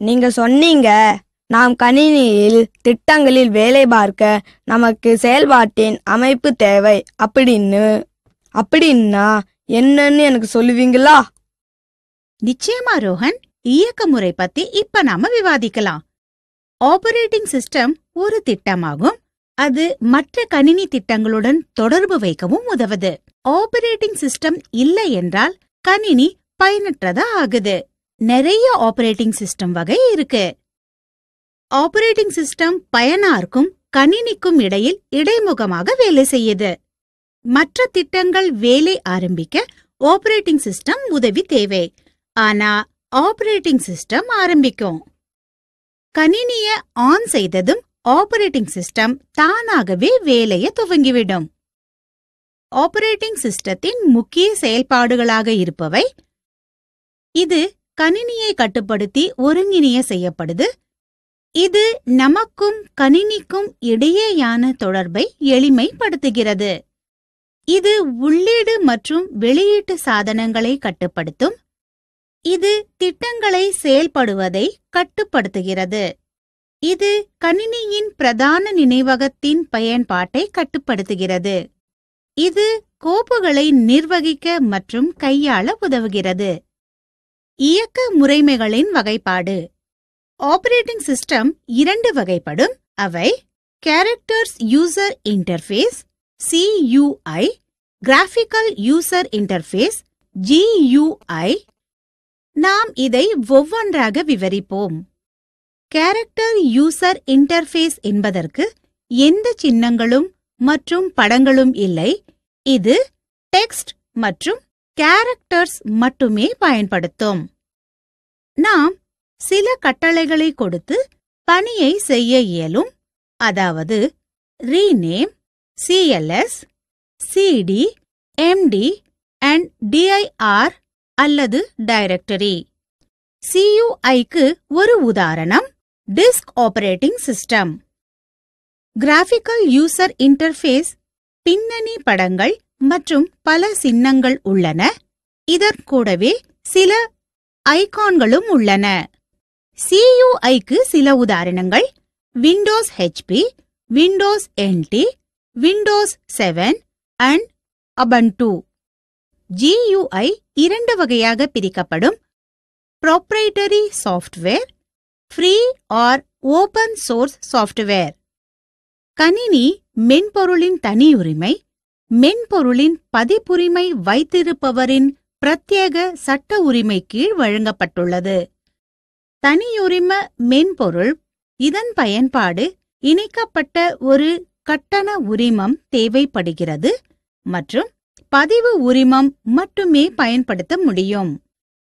நீங்க சொன்னீங்க நாம் கணினியில் திட்டங்களில் வேலை பார்க்க நமக்கு செயல்பாட்டின் அமைப்பு தேவை அப்படின்னு அப்படின்னா என்னன்னு எனக்கு சொல்லுவீங்களா நிச்சயமா ரோஹன் இயக்க முறை பத்தி இப்ப நாம விவாதிக்கலாம் ஆபரேட்டிங் சிஸ்டம் ஒரு திட்டமாகும் அது மற்ற கணினி திட்டங்களுடன் தொடர்பு வைக்கவும் உதவுது ஆபரேட்டிங் சிஸ்டம் இல்லை என்றால் கணினி பயனற்றதா ஆகுது நிறைய ஆபரேட்டிங் சிஸ்டம் வகை இருக்கு ஆபரேட்டிங் சிஸ்டம் பயனார்க்கும் கணினிக்கும் இடையில் இடைமுகமாக வேலை செய்யுது மற்ற திட்டங்கள் வேலை ஆரம்பிக்க ஆபரேட்டிங் சிஸ்டம் உதவி தேவை ஆனா ஆபரேட்டிங் சிஸ்டம் ஆரம்பிக்கும் கணினிய ஆன் செய்ததும் ஆபரேட்டிங் சிஸ்டம் தானாகவே வேலைய துவங்கிவிடும் ஆபரேட்டிங் சிஸ்டத்தின் முக்கிய செயல்பாடுகளாக இருப்பவை இது கணினியை கட்டுப்படுத்தி ஒருங்கிணைய செய்யப்படுது இது நமக்கும் கணினிக்கும் இடையேயான தொடர்பை எளிமைப்படுத்துகிறது இது உள்ளீடு மற்றும் வெளியீட்டு சாதனங்களை கட்டுப்படுத்தும் இது திட்டங்களை செயல்படுவதை கட்டுப்படுத்துகிறது இது கணினியின் பிரதான நினைவகத்தின் பயன்பாட்டை கட்டுப்படுத்துகிறது இது கோப்புகளை நிர்வகிக்க மற்றும் கையாள உதவுகிறது இயக்க முறைமைகளின் வகைப்பாடு ஆபரேட்டிங் சிஸ்டம் இரண்டு வகைப்படும் அவை characters user interface CUI graphical user interface GUI நாம் இதை ஒவ்வொன்றாக விவரிப்போம் கேரக்டர் யூசர் இன்டர்ஃபேஸ் என்பதற்கு எந்த சின்னங்களும் மற்றும் படங்களும் இல்லை இது டெக்ஸ்ட் மற்றும் கேரக்டர்ஸ் மட்டுமே பயன்படுத்தும் நாம் சில கட்டளைகளை கொடுத்து பணியை செய்ய இயலும் அதாவது rename CLS CD MD and DIR அல்லது டைரக்டரி சியுஐக்கு ஒரு உதாரணம் disk operating system graphical user interface பின்னணி படங்கள் மற்றும் பல சின்னங்கள் உள்ளன இதற்கூடவே சில ஐகான்களும் உள்ளன சியுஐக்கு சில உதாரணங்கள் Windows HP Windows NT Windows seven and Ubuntu GUI இரண்டு வகையாக பிரிக்கப்படும் proprietary software free or open source software கணினி மென்பொருளின் தனியுரிமை மென்பொருளின் பதிப்புரிமை வைத்திருப்பவரின் பிரத்யேக சட்ட உரிமை கீழ் வழங்கப்பட்டுள்ளது தனியுரிம மென்பொருள் இதன் பயன்பாடு இணைக்கப்பட்ட ஒரு கட்டண உரிமம் தேவைப்படுகிறது மற்றும் பதிவு உரிமம் மட்டுமே பயன்படுத்த முடியும்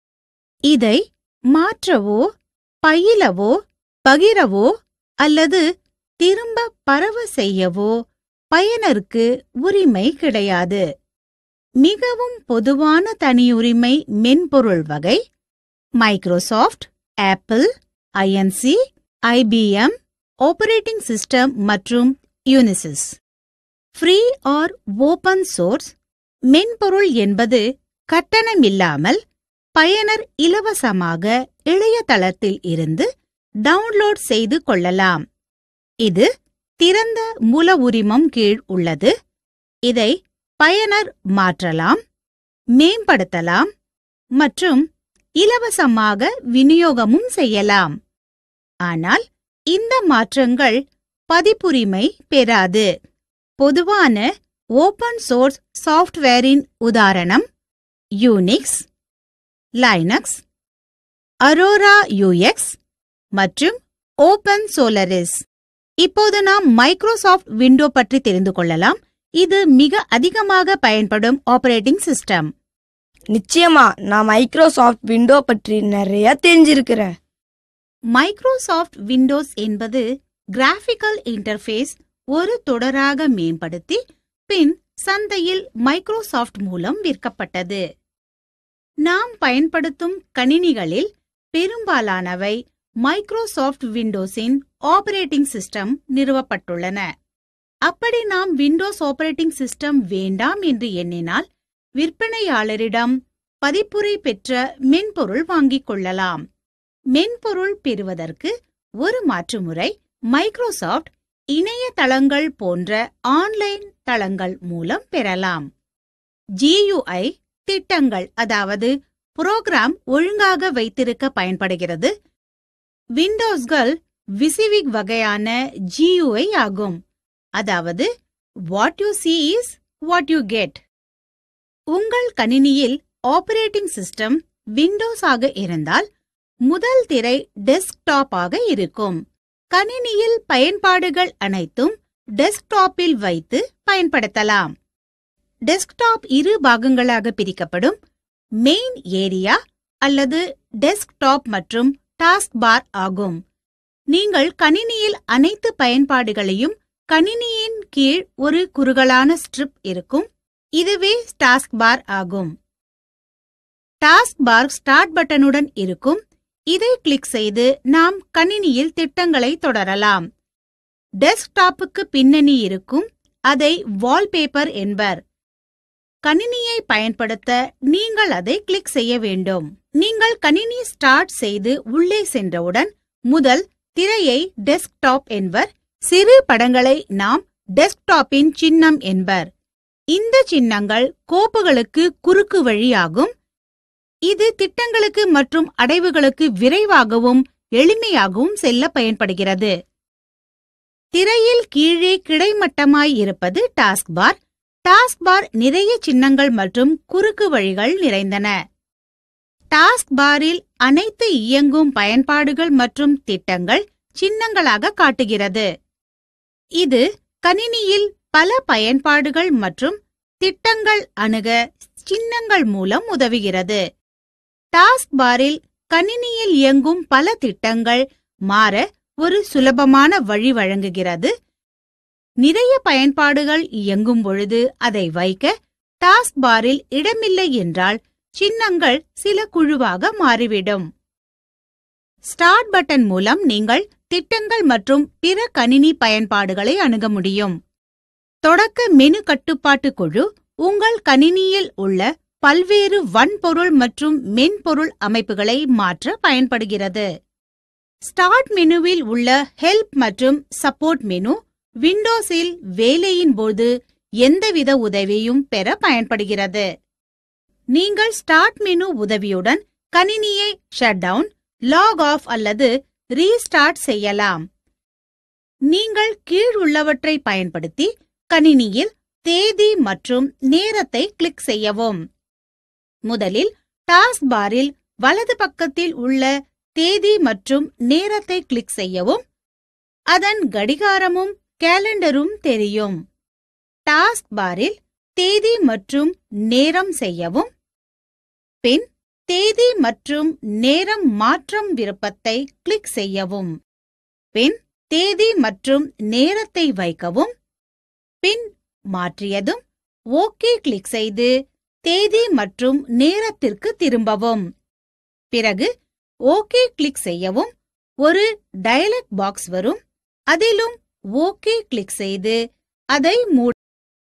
இதை மாற்றவோ பயிலவோ பகிரவோ அல்லது திரும்ப பரவ செய்யவோ பயனருக்கு உரிமை கிடையாது மிகவும் பொதுவான தனியுரிமை மென்பொருள் வகை Microsoft Apple INC IBM operating system மற்றும் Unisys free or open source மென்பொருள் என்பது கட்டணமில்லாமல் பயனர் இலவசமாக இணையதளத்தில் இருந்து டவுன்லோட் செய்து கொள்ளலாம் இது திறந்த மூல உரிமம் கீழ் உள்ளது இதை பயனர் மாற்றலாம் மேம்படுத்தலாம் மற்றும் இலவசமாக விநியோகமும் செய்யலாம் ஆனால் இந்த மாற்றங்கள் பதிப்புரிமை பெறாது பொதுவான ஓபன் சோர்ஸ் சாஃப்ட்வேரின் உதாரணம் யூனிக்ஸ் லைனக்ஸ் அரோரா யூஎக்ஸ் மற்றும் ஓபன் சோலரிஸ் இப்போது நாம் மைக்ரோசாஃப்ட் விண்டோ பற்றி தெரிந்து கொள்ளலாம் இது மிக அதிகமாக பயன்படும் ஆபரேட்டிங் சிஸ்டம் நிச்சயமா நான் மைக்ரோசாஃப்ட் விண்டோ பற்றி நிறைய தெரிஞ்சிருக்கிறேன் மைக்ரோசாஃப்ட் விண்டோஸ் என்பது கிராஃபிக்கல் இன்டர்ஃபேஸ் ஒரு தொடராக மேம்படுத்தி பின் சந்தையில் மைக்ரோசாஃப்ட் மூலம் விற்கப்பட்டது நாம் பயன்படுத்தும் கணினிகளில் பெரும்பாலானவை மைக்ரோசாஃப்ட் விண்டோஸின் ஆபரேட்டிங் சிஸ்டம் நிறுவப்பட்டுள்ளன அப்படி நாம் விண்டோஸ் ஆபரேட்டிங் சிஸ்டம் வேண்டாம் என்று எண்ணினால் விற்பனையாளரிடம் பதிப்புரை பெற்ற மென்பொருள் வாங்கிக் கொள்ளலாம் மென்பொருள் பெறுவதற்கு ஒரு மாற்று முறை மைக்ரோசாஃப்ட் இணையதளங்கள் போன்ற ஆன்லைன் தளங்கள் மூலம் பெறலாம் GUI திட்டங்கள் அதாவது புரோகிராம் ஒழுங்காக வைத்திருக்க பயன்படுகிறது விண்டோஸ்கள் விசிவிக் வகையான GUI ஆகும் அதாவது what you see is what you get உங்கள் கணினியில் ஆபரேட்டிங் சிஸ்டம் விண்டோஸ் ஆக இருந்தால் முதல் திரை டெஸ்க்டாப் ஆக இருக்கும் கணினியில் பயன்பாடுகள் அனைத்தும் டெஸ்க்டாப்பில் வைத்து பயன்படுத்தலாம் டெஸ்க்டாப் இரு பாகங்களாக பிரிக்கப்படும் மெயின் ஏரியா அல்லது டெஸ்க்டாப் மற்றும் டாஸ்க் பார் ஆகும் நீங்கள் கணினியில் அனைத்து பயன்பாடுகளையும் கணினியின் கீழ் ஒரு குறுகலான ஸ்ட்ரிப் இருக்கும் இதுவே டாஸ்க் பார் ஆகும் டாஸ்க் பார் ஸ்டார்ட் பட்டனுடன் இருக்கும் இதை கிளிக் செய்து நாம் கணினியில் திட்டங்களை தொடரலாம் டெஸ்க்டாப்புக்கு பின்னணி இருக்கும் அதை வால்பேப்பர் என்பர் கணினியை பயன்படுத்த நீங்கள் அதை கிளிக் செய்ய வேண்டும் நீங்கள் கணினி ஸ்டார்ட் செய்து உள்ளே சென்றவுடன் முதல் திரையை டெஸ்க்டாப் என்பர் சிறு படங்களை நாம் டெஸ்க்டாப்பின் சின்னம் என்பர் இந்த சின்னங்கள் கோப்புகளுக்கு குறுக்கு வழியாகும் இது திட்டங்களுக்கு மற்றும் அடைவுகளுக்கு விரைவாகவும் எளிமையாகவும் செல்ல பயன்படுகிறது திரையில் கீழே கிடைமட்டமாய் இருப்பது டாஸ்க் பார் டாஸ்க் பார் நிறைய சின்னங்கள் மற்றும் குறுக்கு வழிகள் நிறைந்தன டாஸ்க் பாரில் அனைத்து இயங்கும் பயன்பாடுகள் மற்றும் திட்டங்கள் சின்னங்களாக காட்டுகிறது இது கணினியில் பல பயன்பாடுகள் மற்றும் திட்டங்கள் அணுக சின்னங்கள் மூலம் உதவுகிறது டாஸ்க் பாரில் கணினியில் இயங்கும் பல திட்டங்கள் மாற ஒரு சுலபமான வழி வழங்குகிறது நிறைய பயன்பாடுகள் இயங்கும் பொழுது அதை வைக்க டாஸ்க் பாரில் இடமில்லை என்றால் சின்னங்கள் சில குழுவாக மாறிவிடும் ஸ்டார்ட் பட்டன் மூலம் நீங்கள் திட்டங்கள் மற்றும் பிற கணினி பயன்பாடுகளை அணுக முடியும் தொடக்க மெனு கட்டுப்பாட்டு குழு உங்கள் கணினியில் உள்ள பல்வேறு வன்பொருள் மற்றும் மென்பொருள் அமைப்புகளை மாற்ற பயன்படுகிறது ஸ்டார்ட் மெனுவில் உள்ள ஹெல்ப் மற்றும் சப்போர்ட் மெனு விண்டோஸில் வேலையின் போது எந்தவித உதவியும் பெற பயன்படுகிறது நீங்கள் ஸ்டார்ட் மெனு உதவியுடன் கணினியை ஷட் டவுன் லாக் ஆஃப் அல்லது ரீஸ்டார்ட் செய்யலாம் நீங்கள் கீழ் உள்ளவற்றை பயன்படுத்தி கணினியில் தேதி மற்றும் நேரத்தை கிளிக் செய்யவும் முதலில் டாஸ்க் பாரில் வலது பக்கத்தில் உள்ள தேதி மற்றும் நேரத்தை கிளிக் செய்யவும் அதன் கடிகாரமும் கேலண்டரும் தெரியும் டாஸ்க் பாரில் தேதி மற்றும் நேரம் செய்யவும் பின் தேதி மற்றும் நேரம் மாற்றம் விருப்பத்தை கிளிக் செய்யவும் பின் தேதி மற்றும் நேரத்தை வைக்கவும் பின் மாற்றியதும் ஓகே கிளிக் செய்து தேதி மற்றும் நேரத்திற்கு திரும்பவும் பிறகு ஓகே கிளிக் செய்யவும் ஒரு டயலாக் பாக்ஸ் வரும் அதிலும் ஓகே கிளிக் செய்து அதை மூட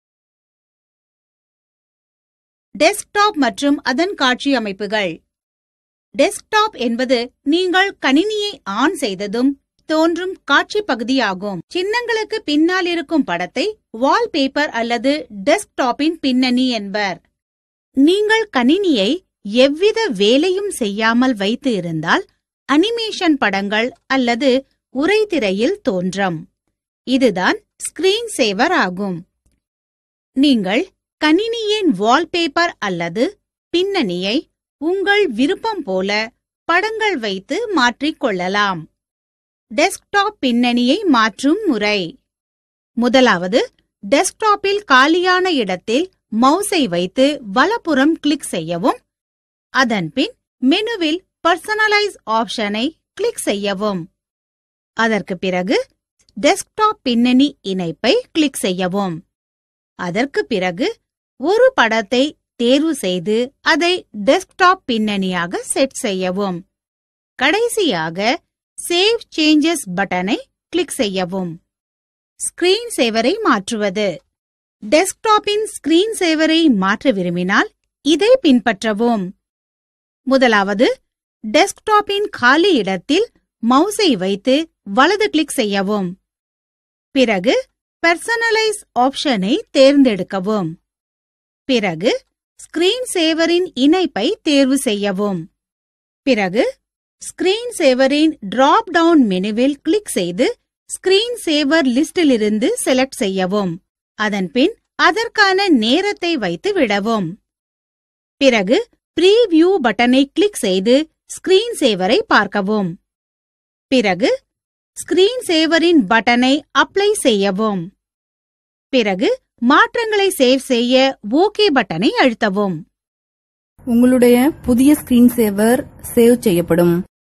டெஸ்க்டாப் மற்றும் அதன் காட்சி அமைப்புகள் டெஸ்க்டாப் என்பது நீங்கள் கணினியை ஆன் செய்ததும் தோன்றும் காட்சி பகுதியாகும் சின்னங்களுக்கு பின்னால் இருக்கும் படத்தை வால்பேப்பர் அல்லது டெஸ்க்டாப்பின் பின்னணி என்பர் நீங்கள் கணினியை எவ்வித வேலையும் செய்யாமல் வைத்து இருந்தால் அனிமேஷன் படங்கள் அல்லது உரைத்திரையில் தோன்றும் இதுதான் ஸ்கிரீன் சேவர் ஆகும் நீங்கள் கணினியின் வால்பேப்பர் அல்லது பின்னணியை உங்கள் விருப்பம் போல படங்கள் வைத்து மாற்றிக் கொள்ளலாம் டெஸ்க்டாப் பின்னணியை மாற்றும் முறை முதலாவது டெஸ்க்டாப்பில் காலியான இடத்தில் மவுஸை வைத்து வலப்புறம் கிளிக் செய்யவும் அதன்பின் மெனுவில் பர்சனலைஸ் ஆப்ஷனை கிளிக் செய்யவும் அதற்கு பிறகு டெஸ்க்டாப் பின்னணி இணைப்பை கிளிக் செய்யவும் அதற்கு பிறகு ஒரு படத்தை தேர்வு செய்து அதை டெஸ்க்டாப் பின்னணியாக செட் செய்யவும் கடைசியாக சேவ் சேஞ்சஸ் பட்டனை கிளிக் செய்யவும் ஸ்கிரீன் சேவரை மாற்றுவது டெஸ்க்டாப்பின் ஸ்கிரீன் சேவரை மாற்ற விரும்பினால் இதை பின்பற்றவும் முதலாவது டெஸ்க்டாப்பின் காலி இடத்தில் மவுஸை வைத்து வலது கிளிக் செய்யவும் பிறகு பர்சனலைஸ் ஆப்ஷனை தேர்ந்தெடுக்கவும் பிறகு ஸ்கிரீன் சேவரின் இணைப்பை தேர்வு செய்யவும் பிறகு ஸ்கிரீன் சேவரின் டிராப் டவுன் மெனுவில் கிளிக் செய்து ஸ்கிரீன் சேவர் லிஸ்டிலிருந்து செலக்ட் செய்யவும் அதன்பின் அதற்கான நேரத்தை வைத்து விடவும் பிறகு ப்ரீவியூ பட்டனை கிளிக் செய்து ஸ்கிரீன் சேவரை பார்க்கவும் பிறகு ஸ்கிரீன் சேவரின் பட்டனை அப்ளை செய்யவும் பிறகு மாற்றங்களை சேவ் செய்ய ஓகே பட்டனை அழுத்தவும் உங்களுடைய புதிய ஸ்கிரீன் சேவர் சேவ் செய்யப்படும்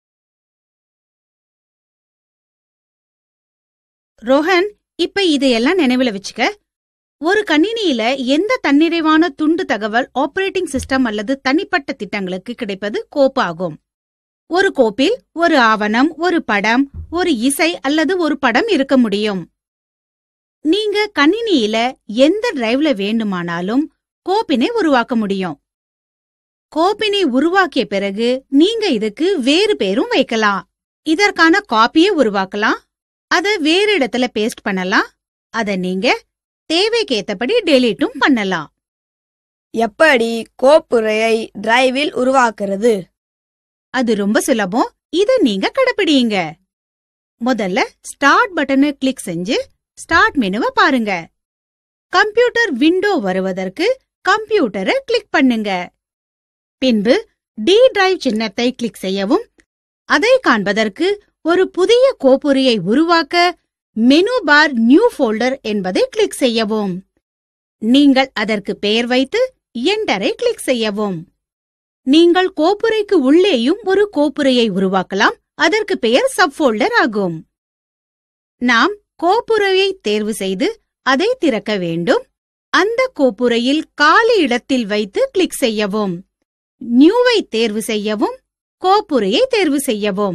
ரோஹன் இப்ப இதையெல்லாம் நினைவுல வச்சுக்க ஒரு கணினியில எந்த தன்னிறைவான துண்டு தகவல் ஆபரேட்டிங் சிஸ்டம் அல்லது தனிப்பட்ட திட்டங்களுக்கு கிடைப்பது கோப்பு ஆகும் ஒரு கோப்பில் ஒரு ஆவணம் ஒரு படம் ஒரு இசை அல்லது ஒரு படம் இருக்க முடியும் நீங்க கணினியில எந்த டிரைவ்ல வேண்டுமானாலும் கோப்பினை உருவாக்க முடியும் கோப்பினை உருவாக்கிய பிறகு நீங்க இதுக்கு வேறு பேரும் வைக்கலாம் இதற்கான காப்பியை உருவாக்கலாம் அத வேறு இடத்துல பேஸ்ட் பண்ணலாம் அத நீங்க தேவைக்கேத்தபடி டெலீட்டும் பண்ணலாம் எப்படி கோப்புரையை டிரைவில் உருவாக்குறது அது ரொம்ப சுலபம் இத நீங்க கடைப்பிடிங்க முதல்ல ஸ்டார்ட் பட்டனை கிளிக் செஞ்சு ஸ்டார்ட் மெனுவை பாருங்க கம்ப்யூட்டர் விண்டோ வருவதற்கு கம்ப்யூட்டரை கிளிக் பண்ணுங்க பின்பு டி டிரைவ் சின்னத்தை கிளிக் செய்யவும் அதை காண்பதற்கு ஒரு புதிய கோப்புரையை உருவாக்க மெனு பார் நியூ ஃபோல்டர் என்பதை கிளிக் செய்யவும் நீங்கள் அதற்கு பெயர் வைத்து என்டரை கிளிக் செய்யவும் நீங்கள் கோப்புரைக்கு உள்ளேயும் ஒரு கோப்புரையை உருவாக்கலாம் அதற்கு பெயர் சப்ஃபோல்டர் ஆகும் நாம் கோப்புரையை தேர்வு செய்து அதை திறக்க வேண்டும் அந்த கோப்புரையில் காலி இடத்தில் வைத்து கிளிக் செய்யவும் நியூவை தேர்வு செய்யவும் கோப்புரையை தேர்வு செய்யவும்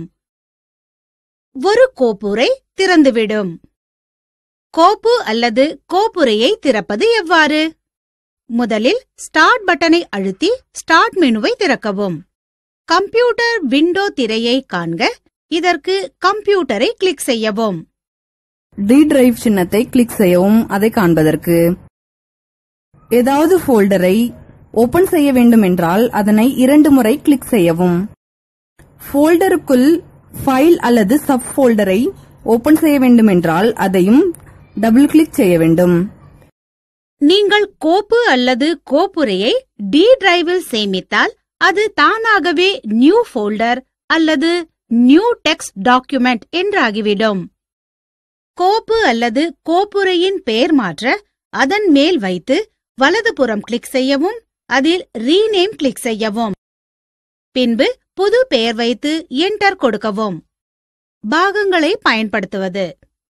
ஒரு கோப்புரை திறந்துவிடும் கோப்பு அல்லது கோப்புரையை திறப்பது எவ்வாறு முதலில் ஸ்டார்ட் பட்டனை அழுத்தி ஸ்டார்ட் மெனுவை திறக்கவும் கம்ப்யூட்டர் விண்டோ திரையை காண்க இதற்கு கம்ப்யூட்டரை கிளிக் செய்யவும் டி டிரைவ் சின்னத்தை கிளிக் செய்யவும் அதை காண்பதற்கு ஏதாவது ஃபோல்டரை ஓபன் செய்ய வேண்டும் என்றால் அதனை இரண்டு முறை கிளிக் செய்யவும் ஃபோல்டருக்குள் ஃபைல் அல்லது சப் ஃபோல்டரை ஓபன் செய்ய வேண்டும் என்றால் அதையும் டபுள் கிளிக் செய்ய வேண்டும் நீங்கள் கோப்பு அல்லது கோப்புரையை டி டிரைவில் சேமித்தால் அது தானாகவே நியூ ஃபோல்டர் அல்லது நியூ டெக்ஸ்ட் டாக்குமெண்ட் என்றாகிவிடும் கோப்பு அல்லது கோப்புரையின் பெயர் மாற்ற அதன் மேல் வைத்து வலதுபுறம் கிளிக் செய்யவும் அதில் ரீநேம் கிளிக் செய்யவும் பின்பு புது பெயர் வைத்து என்டர் கொடுக்கவும் பாகங்களை பயன்படுத்துவது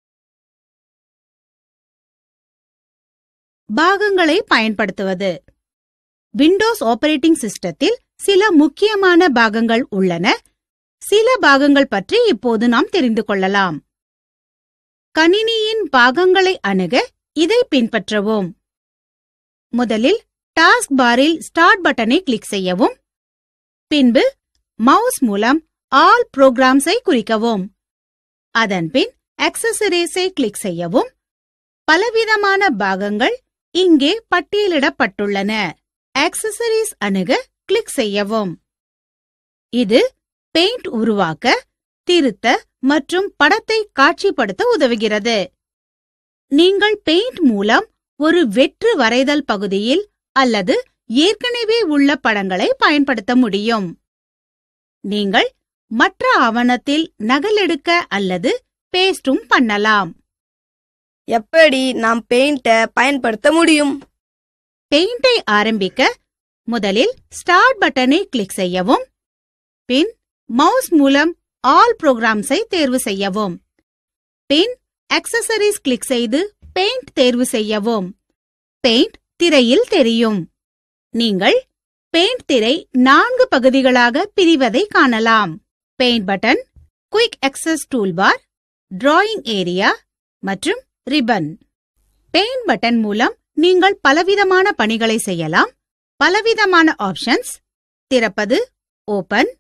பாகங்களை பயன்படுத்துவது விண்டோஸ் ஆபரேட்டிங் சிஸ்டத்தில் சில முக்கியமான பாகங்கள் உள்ளன சில பாகங்கள் பற்றி இப்போது நாம் தெரிந்து கொள்ளலாம் கணினியின் பாகங்களை அணுக இதை பின்பற்றவும் முதலில் டாஸ்க் பாரில் ஸ்டார்ட் பட்டனை கிளிக் செய்யவும் பின்பு மவுஸ் மூலம் ஆல் புரோகிராம்ஸை குறிக்கவும் அதன்பின் அக்சசரிஸை கிளிக் செய்யவும் பலவிதமான பாகங்கள் இங்கே பட்டியலிடப்பட்டுள்ளன அக்சசரிஸ் அணுக கிளிக் செய்யவும் இது பெயிண்ட் உருவாக்க திருத்த மற்றும் படத்தை காட்சிப்படுத்த உதவுகிறது நீங்கள் பெயிண்ட் மூலம் ஒரு வெற்று வரைதல் பகுதியில் அல்லது ஏற்கனவே உள்ள படங்களை பயன்படுத்த முடியும் நீங்கள் மற்ற ஆவணத்தில் நகலெடுக்க அல்லது பேஸ்டும் பண்ணலாம் எப்படி நாம் பெயிண்ட பயன்படுத்த முடியும் பெயிண்டை ஆரம்பிக்க முதலில் ஸ்டார்ட் பட்டனை கிளிக் செய்யவும் பின் மவுஸ் மூலம் ஆல் புரோகிராம்ஸை தேர்வு செய்யவும் பின் அக்சசரிஸ் கிளிக் செய்து பெயிண்ட் தேர்வு செய்யவும் பெயிண்ட் திரையில் தெரியும் நீங்கள் பெயிண்ட் திரை நான்கு பகுதிகளாக பிரிவதை காணலாம் paint button quick access toolbar drawing area மற்றும் ரிப்பன் பெயிண்ட் பட்டன் மூலம் நீங்கள் பலவிதமான பணிகளை செய்யலாம் பலவிதமான ஆப்ஷன்ஸ் திறப்பது ஓபன்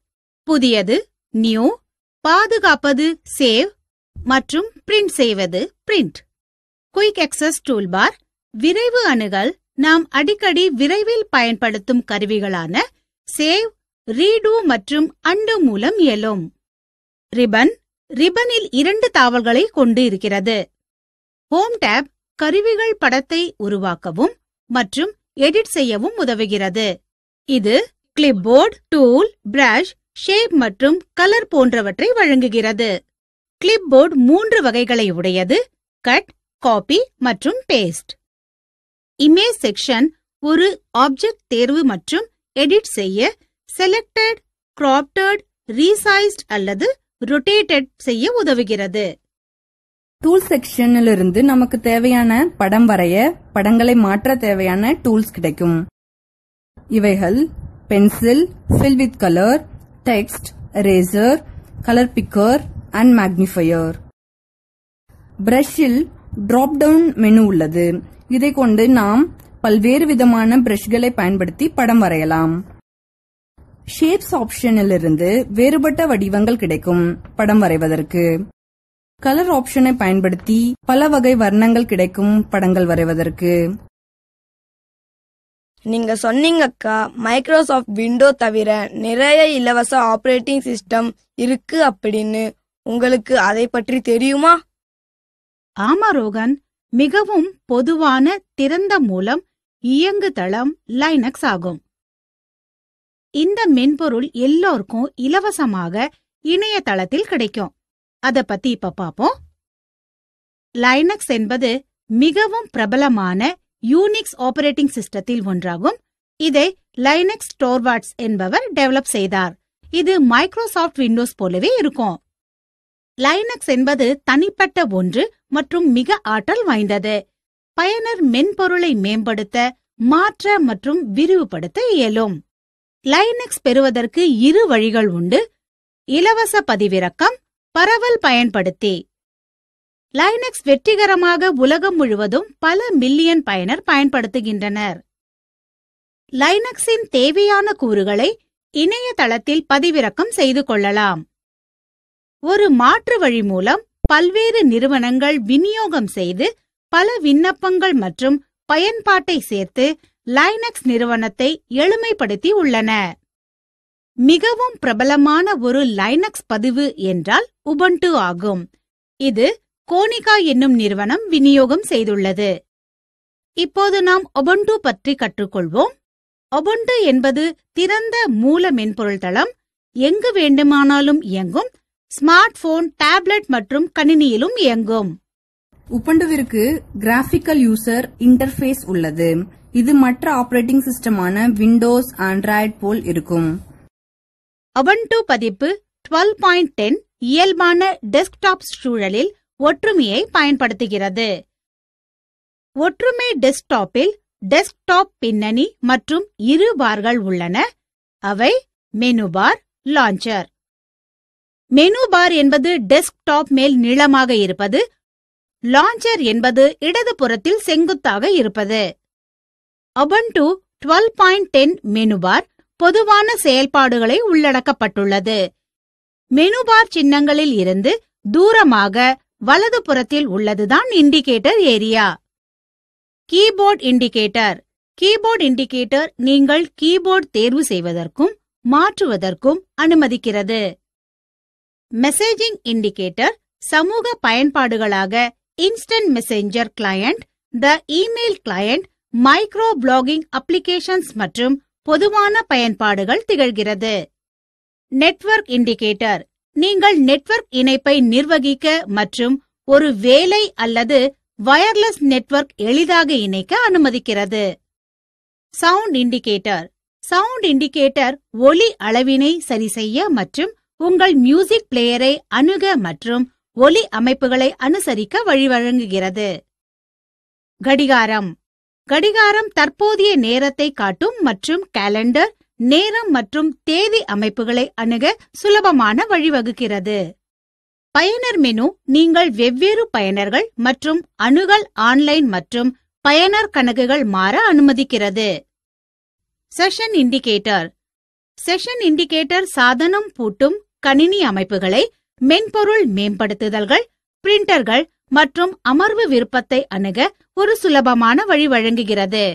புதியது நியூ பாதுகாப்பது சேவ் மற்றும் பிரிண்ட் செய்வது பிரிண்ட் குயிக் access டூல்பார் விரைவு அணுகல் நாம் அடிக்கடி விரைவில் பயன்படுத்தும் கருவிகளான சேவ் ரீடு மற்றும் அண்டு மூலம் இயலும் ரிபன் ரிபனில் இரண்டு தாவல்களை கொண்டு இருக்கிறது ஹோம் டேப் கருவிகள் படத்தை உருவாக்கவும் மற்றும் எடிட் செய்யவும் உதவுகிறது இது கிளிப்போர்ட் டூல் பிரஷ் ஷேப் மற்றும் கலர் போன்றவற்றை வழங்குகிறது கிளிப்போர்ட் மூன்று வகைகளை உடையது கட் காப்பி மற்றும் பேஸ்ட் இமேஜ் செக்ஷன் ஒரு ஆப்ஜெக்ட் தேர்வு மற்றும் எடிட் செய்ய செலக்டட் கிராப்டட் ரீசைஸ்ட் அல்லது ரொட்டேட்டட் செய்ய உதவுகிறது டூல் செக்ஷனில் இருந்து நமக்கு தேவையான படம் வரைய படங்களை மாற்ற தேவையான டூல்ஸ் கிடைக்கும் இவைகள் pencil fill with colour text eraser colour picker and magnifier பிரஷில் டிராப் டவுன் மெனு உள்ளது இதை கொண்டு நாம் பல்வேறு விதமான பிரஷ்களை பயன்படுத்தி படம் வரையலாம் ஷேப்ஸ் ஆப்ஷனிலிருந்து வேறுபட்ட வடிவங்கள் கிடைக்கும் படம் வரைவதற்கு கலர் ஆப்ஷனை பயன்படுத்தி பல வகை வர்ணங்கள் கிடைக்கும் படங்கள் வரைவதற்கு நீங்க சொன்னீங்கக்கா மைக்ரோசாஃப்ட் விண்டோ தவிர நிறைய இலவச ஆபரேட்டிங் சிஸ்டம் இருக்கு அப்படின்னு உங்களுக்கு அதை பற்றி தெரியுமா ஆமா ரோகன் மிகவும் பொதுவான திறந்த மூலம் இயங்கு தளம் லைனக்ஸ் ஆகும் இந்த மென்பொருள் எல்லோருக்கும் இலவசமாக இணையதளத்தில் கிடைக்கும் அத பத்தி இப்ப பாப்போம் லைனக்ஸ் என்பது மிகவும் பிரபலமான யூனிக்ஸ் ஆபரேட்டிங் சிஸ்டத்தில் ஒன்றாகும் இதை லைனக்ஸ் ஸ்டோர்வாட்ஸ் என்பவர் டெவலப் செய்தார் இது மைக்ரோசாஃப்ட் விண்டோஸ் போலவே இருக்கும் லைனக்ஸ் என்பது தனிப்பட்ட ஒன்று மற்றும் மிக ஆற்றல் வாய்ந்தது பயனர் மென்பொருளை மேம்படுத்த மாற்ற மற்றும் விரிவுபடுத்த இயலும் லைனக்ஸ் பெறுவதற்கு இரு வழிகள் உண்டு இலவச பதிவிறக்கம் பரவல் பயன்படுத்தி லைனக்ஸ் வெற்றிகரமாக உலகம் முழுவதும் பல மில்லியன் பயனர் பயன்படுத்துகின்றனர் லைனக்ஸின் தேவையான கூறுகளை இணையதளத்தில் பதிவிறக்கம் செய்து கொள்ளலாம் ஒரு மாற்று வழி மூலம் பல்வேறு நிறுவனங்கள் விநியோகம் செய்து பல விண்ணப்பங்கள் மற்றும் பயன்பாட்டை சேர்த்து லைனக்ஸ் நிறுவனத்தை எளிமைப்படுத்தி உள்ளன மிகவும் பிரபலமான ஒரு லைனக்ஸ் பதிவு என்றால் உபுண்டு ஆகும் இது கோனிகா என்னும் நிறுவனம் விநியோகம் செய்துள்ளது இப்போது நாம் ஒபுண்டு பற்றி கற்றுக்கொள்வோம் ஒபுண்டு என்பது திறந்த மூல மென்பொருள் தளம் எங்கு வேண்டுமானாலும் இயங்கும் ஸ்மார்ட் போன் டேப்லெட் மற்றும் கணினியிலும் இயங்கும் உபண்டுவிற்கு கிராபிக்கல் யூசர் இன்டர்ஃபேஸ் உள்ளது இது மற்ற ஆபரேட்டிங் சிஸ்டமான விண்டோஸ் ஆண்ட்ராய்டு போல் இருக்கும் உபுண்டு பதிப்பு 12.10 பாயிண்ட் டென் இயல்பான டெஸ்க்டாப் சூழலில் ஒற்றுமையை பயன்படுத்துகிறது ஒற்றுமை டெஸ்க்டாப்பில் டெஸ்க்டாப் பின்னணி மற்றும் இரு பார்கள் உள்ளன அவை menu bar launcher menu bar என்பது டெஸ்க்டாப் மேல் நீளமாக இருப்பது லான்ச்சர் என்பது இடதுபுறத்தில் செங்குத்தாக இருப்பது Ubuntu 12.10 point ten menu bar பொதுவான செயல்பாடுகளை உள்ளடக்கப்பட்டுள்ளது மெனு பார் சின்னங்களில் இருந்து தூரமாக வலதுபுறத்தில் உள்ளதுதான் indicator area keyboard indicator keyboard indicator நீங்கள் கீபோர்ட் தேர்வு செய்வதற்கும் மாற்றுவதற்கும் அனுமதிக்கிறது மெசேஜிங் இண்டிகேட்டர் சமூக பயன்பாடுகளாக instant messenger client the email client micro blogging applications மற்றும் பொதுவான பயன்பாடுகள் திகழ்கிறது நெட்வொர்க் இண்டிகேட்டர் நீங்கள் நெட்வொர்க் இணைப்பை நிர்வகிக்க மற்றும் ஒரு வேலை அல்லது வயர்லெஸ் நெட்வொர்க் எளிதாக இணைக்க அனுமதிக்கிறது சவுண்ட் இண்டிகேட்டர் சவுண்ட் இண்டிகேட்டர் ஒலி அளவினை சரிசெய்ய மற்றும் உங்கள் மியூசிக் பிளேயரை அணுக மற்றும் ஒலி அமைப்புகளை அனுசரிக்க வழிவழங்குகிறது கடிகாரம் கடிகாரம் தற்போதைய நேரத்தை காட்டும் மற்றும் காலண்டர் நேரம் மற்றும் தேதி அமைப்புகளை அணுக சுலபமான வழிவகுக்கிறது பயனர் மெனு நீங்கள் வெவ்வேறு பயனர்கள் மற்றும் அணுகல் ஆன்லைன் மற்றும் பயனர் கணக்குகள் மாற அனுமதிக்கிறது செஷன் இண்டிகேட்டர் செஷன் இண்டிகேட்டர் சாதனம் பூட்டும் கணினி அமைப்புகளை மென்பொருள் மேம்படுத்துதல்கள் பிரிண்டர்கள் மற்றும் அமர்வு விருப்பத்தை அணுக ஒரு சுலபமான வழி வழங்குகிறது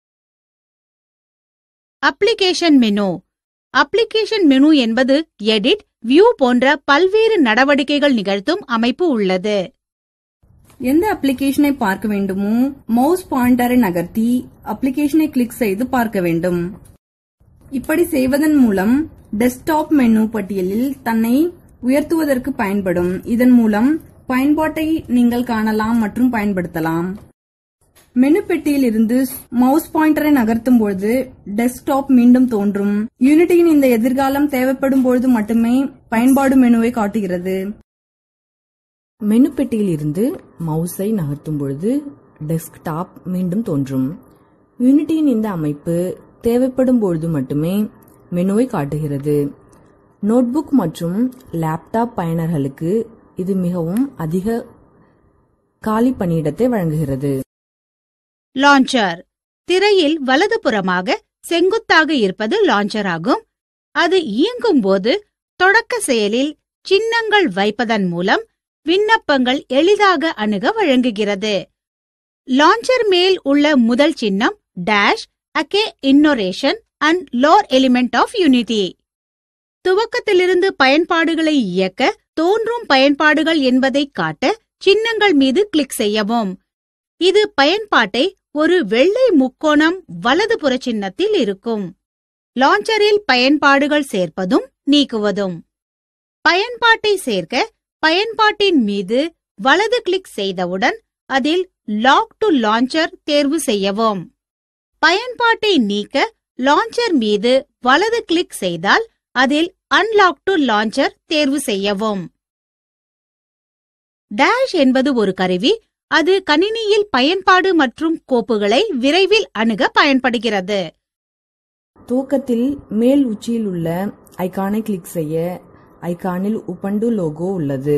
அப்ளிகேஷன் மெனு அப்ளிகேஷன் மெனு என்பது எடிட் வியூ போன்ற பல்வேறு நடவடிக்கைகள் நிகழ்த்தும் அமைப்பு உள்ளது எந்த அப்ளிகேஷனை பார்க்க வேண்டுமோ மவுஸ் பாயிண்டரை நகர்த்தி அப்ளிகேஷனை கிளிக் செய்து பார்க்க வேண்டும் இப்படி செய்வதன் மூலம் டெஸ்க்டாப் மெனு பட்டியலில் தன்னை உயர்த்துவதற்கு பயன்படும் இதன் மூலம் பயன்பாட்டை நீங்கள் காணலாம் மற்றும் பயன்படுத்தலாம் மெனு பெட்டியில் இருந்து மவுஸ் பாயிண்டரை நகர்த்தும் பொழுது டெஸ்க்டாப் மீண்டும் தோன்றும் யூனிட்டியின் இந்த எதிர்காலம் தேவைப்படும் பொழுது மட்டுமே பயன்பாடு மெனுவை காட்டுகிறது மெனு பெட்டியில் இருந்து மவுஸை நகர்த்தும் பொழுது டெஸ்க்டாப் மீண்டும் தோன்றும் யூனிட்டியின் இந்த அமைப்பு தேவைப்படும் பொழுது மட்டுமே மெனுவை காட்டுகிறது நோட்புக் மற்றும் லேப்டாப் பயனர்களுக்கு இது மிகவும் அதிக காலி பணியிடத்தை வழங்குகிறது லான்ச்சர் திரையில் வலதுபுறமாக செங்குத்தாக இருப்பது லான்ச்சர் ஆகும் அது இயங்கும் போது தொடக்க செயலில் சின்னங்கள் வைப்பதன் மூலம் விண்ணப்பங்கள் எளிதாக அணுக வழங்குகிறது லான்ச்சர் மேல் உள்ள முதல் சின்னம் dash a key innovation and lore element of Unity துவக்கத்திலிருந்து பயன்பாடுகளை இயக்க தோன்றும் பயன்பாடுகள் என்பதை காட்ட சின்னங்கள் மீது கிளிக் செய்யவும் இது பயன்பாட்டை ஒரு வெள்ளை முக்கோணம் வலதுபுற சின்னத்தில் இருக்கும் லான்ச்சரில் பயன்பாடுகள் சேர்ப்பதும் நீக்குவதும் பயன்பாட்டை சேர்க்க பயன்பாட்டின் மீது வலது கிளிக் செய்தவுடன் அதில் லாக் டு லான்ச்சர் தேர்வு செய்யவும் பயன்பாட்டை நீக்க லான்ச்சர் மீது வலது கிளிக் செய்தால் அதில் அன்லாக் டு லான்ச்சர் தேர்வு செய்யவும் டேஷ் என்பது ஒரு கருவி அது கணினியில் பயன்பாடு மற்றும் கோப்புகளை விரைவில் அணுக பயன்படுகிறது துவக்கத்தில் மேல் உச்சியில் உள்ள ஐகானை கிளிக் செய்ய ஐகானில் உபண்டு லோகோ உள்ளது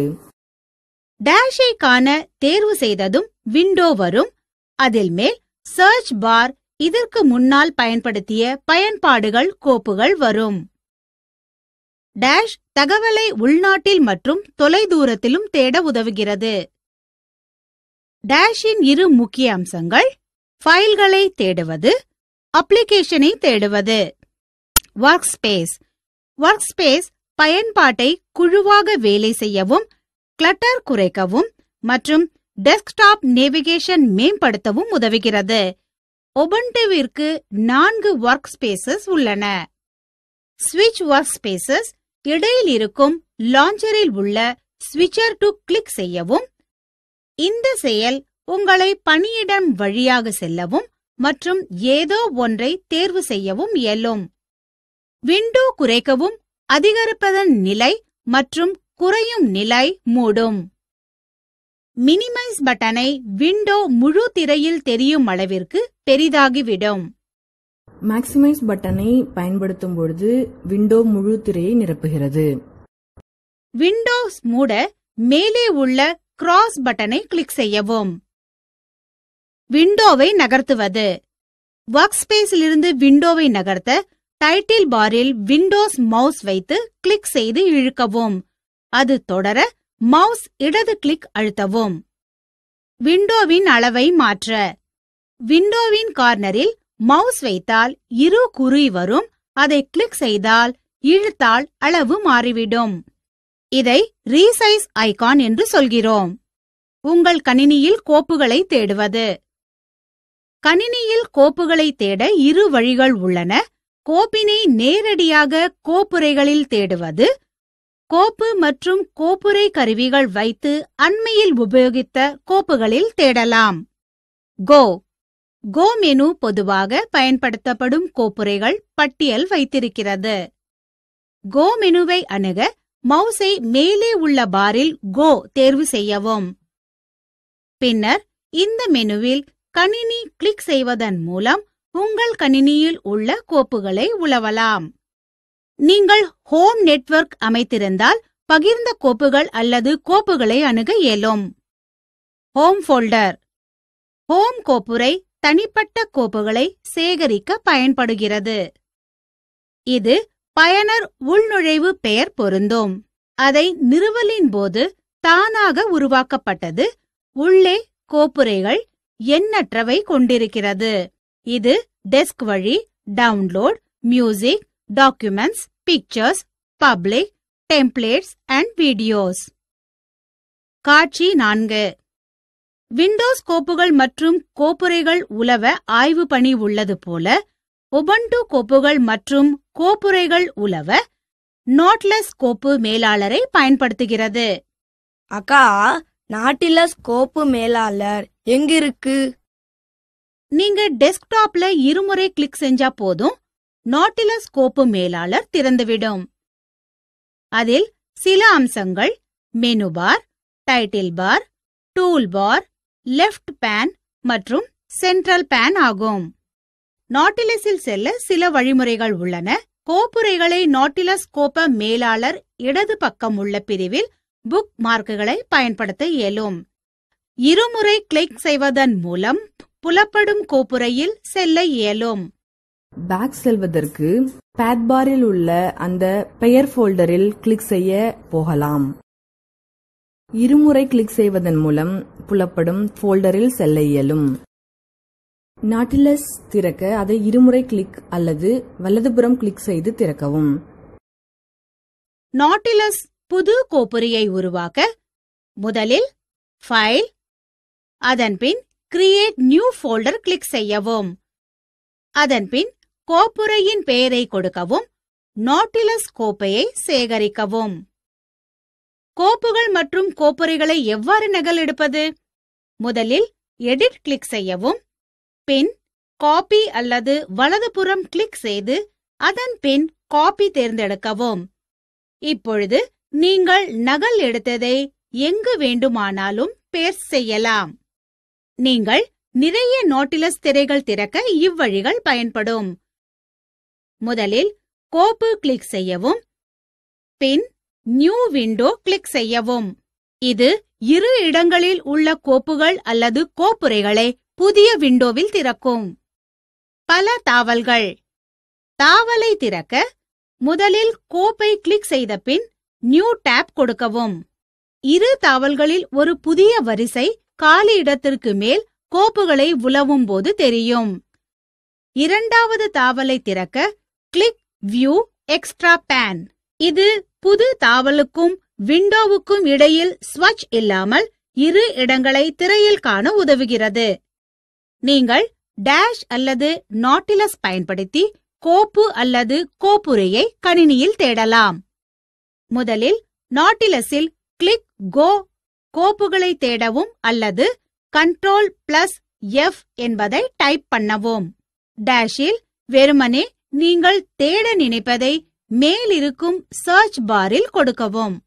டேஷை காண தேர்வு செய்ததும் விண்டோ வரும் அதில் மேல் சர்ச் பார் இதற்கு முன்னால் பயன்படுத்திய பயன்பாடுகள் கோப்புகள் வரும் டேஷ் தகவலை உள்நாட்டில் மற்றும் தொலைதூரத்திலும் தேட உதவுகிறது டேஷின் இரு முக்கிய அம்சங்கள் ஃபைல்களை தேடுவது அப்ளிகேஷனை தேடுவது ஒர்க் ஸ்பேஸ் ஒர்க் ஸ்பேஸ் பயன்பாட்டை குழுவாக வேலை செய்யவும் கிளட்டர் குறைக்கவும் மற்றும் டெஸ்க்டாப் நேவிகேஷன் மேம்படுத்தவும் உதவுகிறது ஒபண்டுவிற்கு நான்கு ஒர்க் ஸ்பேசஸ் உள்ளன ஸ்விட்ச் ஒர்க் ஸ்பேசஸ் இடையில் இருக்கும் லான்ச்சரில் உள்ள ஸ்விட்சர் டு கிளிக் செய்யவும் இந்த செயல் உங்களை பணியிடம் வழியாக செல்லவும் மற்றும் ஏதோ ஒன்றை தேர்வு செய்யவும் இயலும் விண்டோ குறைக்கவும் அதிகரிப்பதன் நிலை மற்றும் குறையும் நிலை மூடும் மினிமைஸ் பட்டனை விண்டோ முழு திரையில் தெரியும் அளவிற்கு பெரிதாகிவிடும் மேக்ஸிமைஸ் பட்டனை பயன்படுத்தும் பொழுது விண்டோ முழு திரையை நிரப்புகிறது விண்டோஸ் மூட மேலே உள்ள கிராஸ் பட்டனை கிளிக் செய்யவும் விண்டோவை நகர்த்துவது ஒர்க் ஸ்பேஸிலிருந்து விண்டோவை நகர்த்த டைட்டில் பாரில் விண்டோஸ் மவுஸ் வைத்து கிளிக் செய்து இழுக்கவும் அது தொடர மவுஸ் இடது கிளிக் அழுத்தவும் விண்டோவின் அளவை மாற்ற விண்டோவின் கார்னரில் மவுஸ் வைத்தால் இரு குறி வரும் அதை கிளிக் செய்தால் இழுத்தால் அளவு மாறிவிடும் இதை ரீசைஸ் ஐகான் என்று சொல்கிறோம் உங்கள் கணினியில் கோப்புகளை தேடுவது கணினியில் கோப்புகளை தேட இரு வழிகள் உள்ளன கோப்பினை நேரடியாக கோப்புரைகளில் தேடுவது கோப்பு மற்றும் கோப்புரை கருவிகள் வைத்து அண்மையில் உபயோகித்த கோப்புகளில் தேடலாம் கோ கோ மெனு பொதுவாக பயன்படுத்தப்படும் கோப்புரைகள் பட்டியல் வைத்திருக்கிறது கோ மெனுவை அணுக மவுஸை மேலே உள்ள பாரில் கோ தேர்வு செய்யவும் பின்னர் இந்த மெனுவில் கணினி கிளிக் செய்வதன் மூலம் உங்கள் கணினியில் உள்ள கோப்புகளை உலவலாம் நீங்கள் ஹோம் நெட்வொர்க் அமைத்திருந்தால் பகிர்ந்த கோப்புகள் அல்லது கோப்புகளை அணுக இயலும் ஹோம் ஃபோல்டர் ஹோம் கோப்புரை தனிப்பட்ட கோப்புகளை சேகரிக்க பயன்படுகிறது இது பயனர் உள்நுழைவு பெயர் பொருந்தும் அதை நிறுவலின் போது தானாக உருவாக்கப்பட்டது உள்ளே கோப்புரைகள் எண்ணற்றவை கொண்டிருக்கிறது இது டெஸ்க் வழி download music documents pictures public templates and videos காட்சி நான்கு விண்டோஸ் கோப்புகள் மற்றும் கோப்புரைகள் உலவ ஆய்வு பணி உள்ளது போல உபுண்டு கோப்புகள் மற்றும் கோப்புரைகள் உலவ நோட்லெஸ் கோப்பு மேலாளரை பயன்படுத்துகிறது அக்கா நாட்டிலஸ் கோப்பு மேலாளர் எங்கிருக்கு நீங்க டெஸ்க்டாப்ல இருமுறை கிளிக் செஞ்சா போதும் நாட்டிலஸ் கோப்பு மேலாளர் திறந்துவிடும் அதில் சில அம்சங்கள் menu bar title bar tool bar left pane மற்றும் சென்ட்ரல் பேன் ஆகும் நாட்டிலஸில் செல்ல சில வழிமுறைகள் உள்ளன கோப்புரைகளை நாட்டிலஸ் கோப்ப மேலாளர் இடது பக்கம் உள்ள பிரிவில் புக் மார்க்குகளை பயன்படுத்த இயலும் இருமுறை கிளிக் செய்வதன் மூலம் புலப்படும் கோப்புரையில் செல்ல இயலும் பேக் செல்வதற்கு பேட் பாரில் உள்ள அந்த பெயர் ஃபோல்டரில் கிளிக் செய்ய போகலாம் இருமுறை கிளிக் செய்வதன் மூலம் புலப்படும் ஃபோல்டரில் செல்ல இயலும் நாட்டிலஸ் திறக்க அதை இருமுறை கிளிக் அல்லது வலதுபுறம் கிளிக் செய்து திறக்கவும் நாட்டிலஸ் புது கோப்புரையை உருவாக்க முதலில் ஃபைல் அதன்பின் கிரியேட் நியூ ஃபோல்டர் கிளிக் செய்யவும் அதன்பின் கோப்புரையின் பெயரை கொடுக்கவும் நாட்டிலஸ் கோப்பையை சேகரிக்கவும் கோப்புகள் மற்றும் கோப்புரைகளை எவ்வாறு நகலெடுப்பது முதலில் எடிட் கிளிக் செய்யவும் பின் காப்பி அல்லது வலதுபுறம் கிளிக் செய்து அதன் பின் காப்பி தேர்ந்தெடுக்கவும் இப்பொழுது நீங்கள் நகல் எடுத்ததை எங்கு வேண்டுமானாலும் பேஸ்ட் செய்யலாம் நீங்கள் நிறைய நோட்டிலஸ் திரைகள் திறக்க இவ்வழிகள் பயன்படும் முதலில் கோப்பு கிளிக் செய்யவும் பின் நியூ விண்டோ கிளிக் செய்யவும் இது இரு இடங்களில் உள்ள கோப்புகள் அல்லது கோப்புரைகளை புதிய விண்டோவில் திறக்கும் பல தாவல்கள் தாவலை திறக்க முதலில் கோப்பை கிளிக் செய்த பின் நியூ டேப் கொடுக்கவும் இரு தாவல்களில் ஒரு புதிய வரிசை காலி இடத்திற்கு மேல் கோப்புகளை உலவும் போது தெரியும் இரண்டாவது தாவலை திறக்க கிளிக் வியூ எக்ஸ்ட்ரா பேன் இது புது தாவலுக்கும் விண்டோவுக்கும் இடையில் ஸ்வட்ச் இல்லாமல் இரு இடங்களை திரையில் காண உதவுகிறது நீங்கள் டேஷ் அல்லது நாட்டிலஸ் பயன்படுத்தி கோப்பு அல்லது கோப்புரையை கணினியில் தேடலாம் முதலில் நாட்டிலஸில் கிளிக் கோ கோப்புகளை தேடவும் அல்லது கண்ட்ரோல் பிளஸ் எஃப் என்பதை டைப் பண்ணவும் டேஷில் வெறுமனே நீங்கள் தேட நினைப்பதை மேலிருக்கும் சர்ச் பாரில் கொடுக்கவும்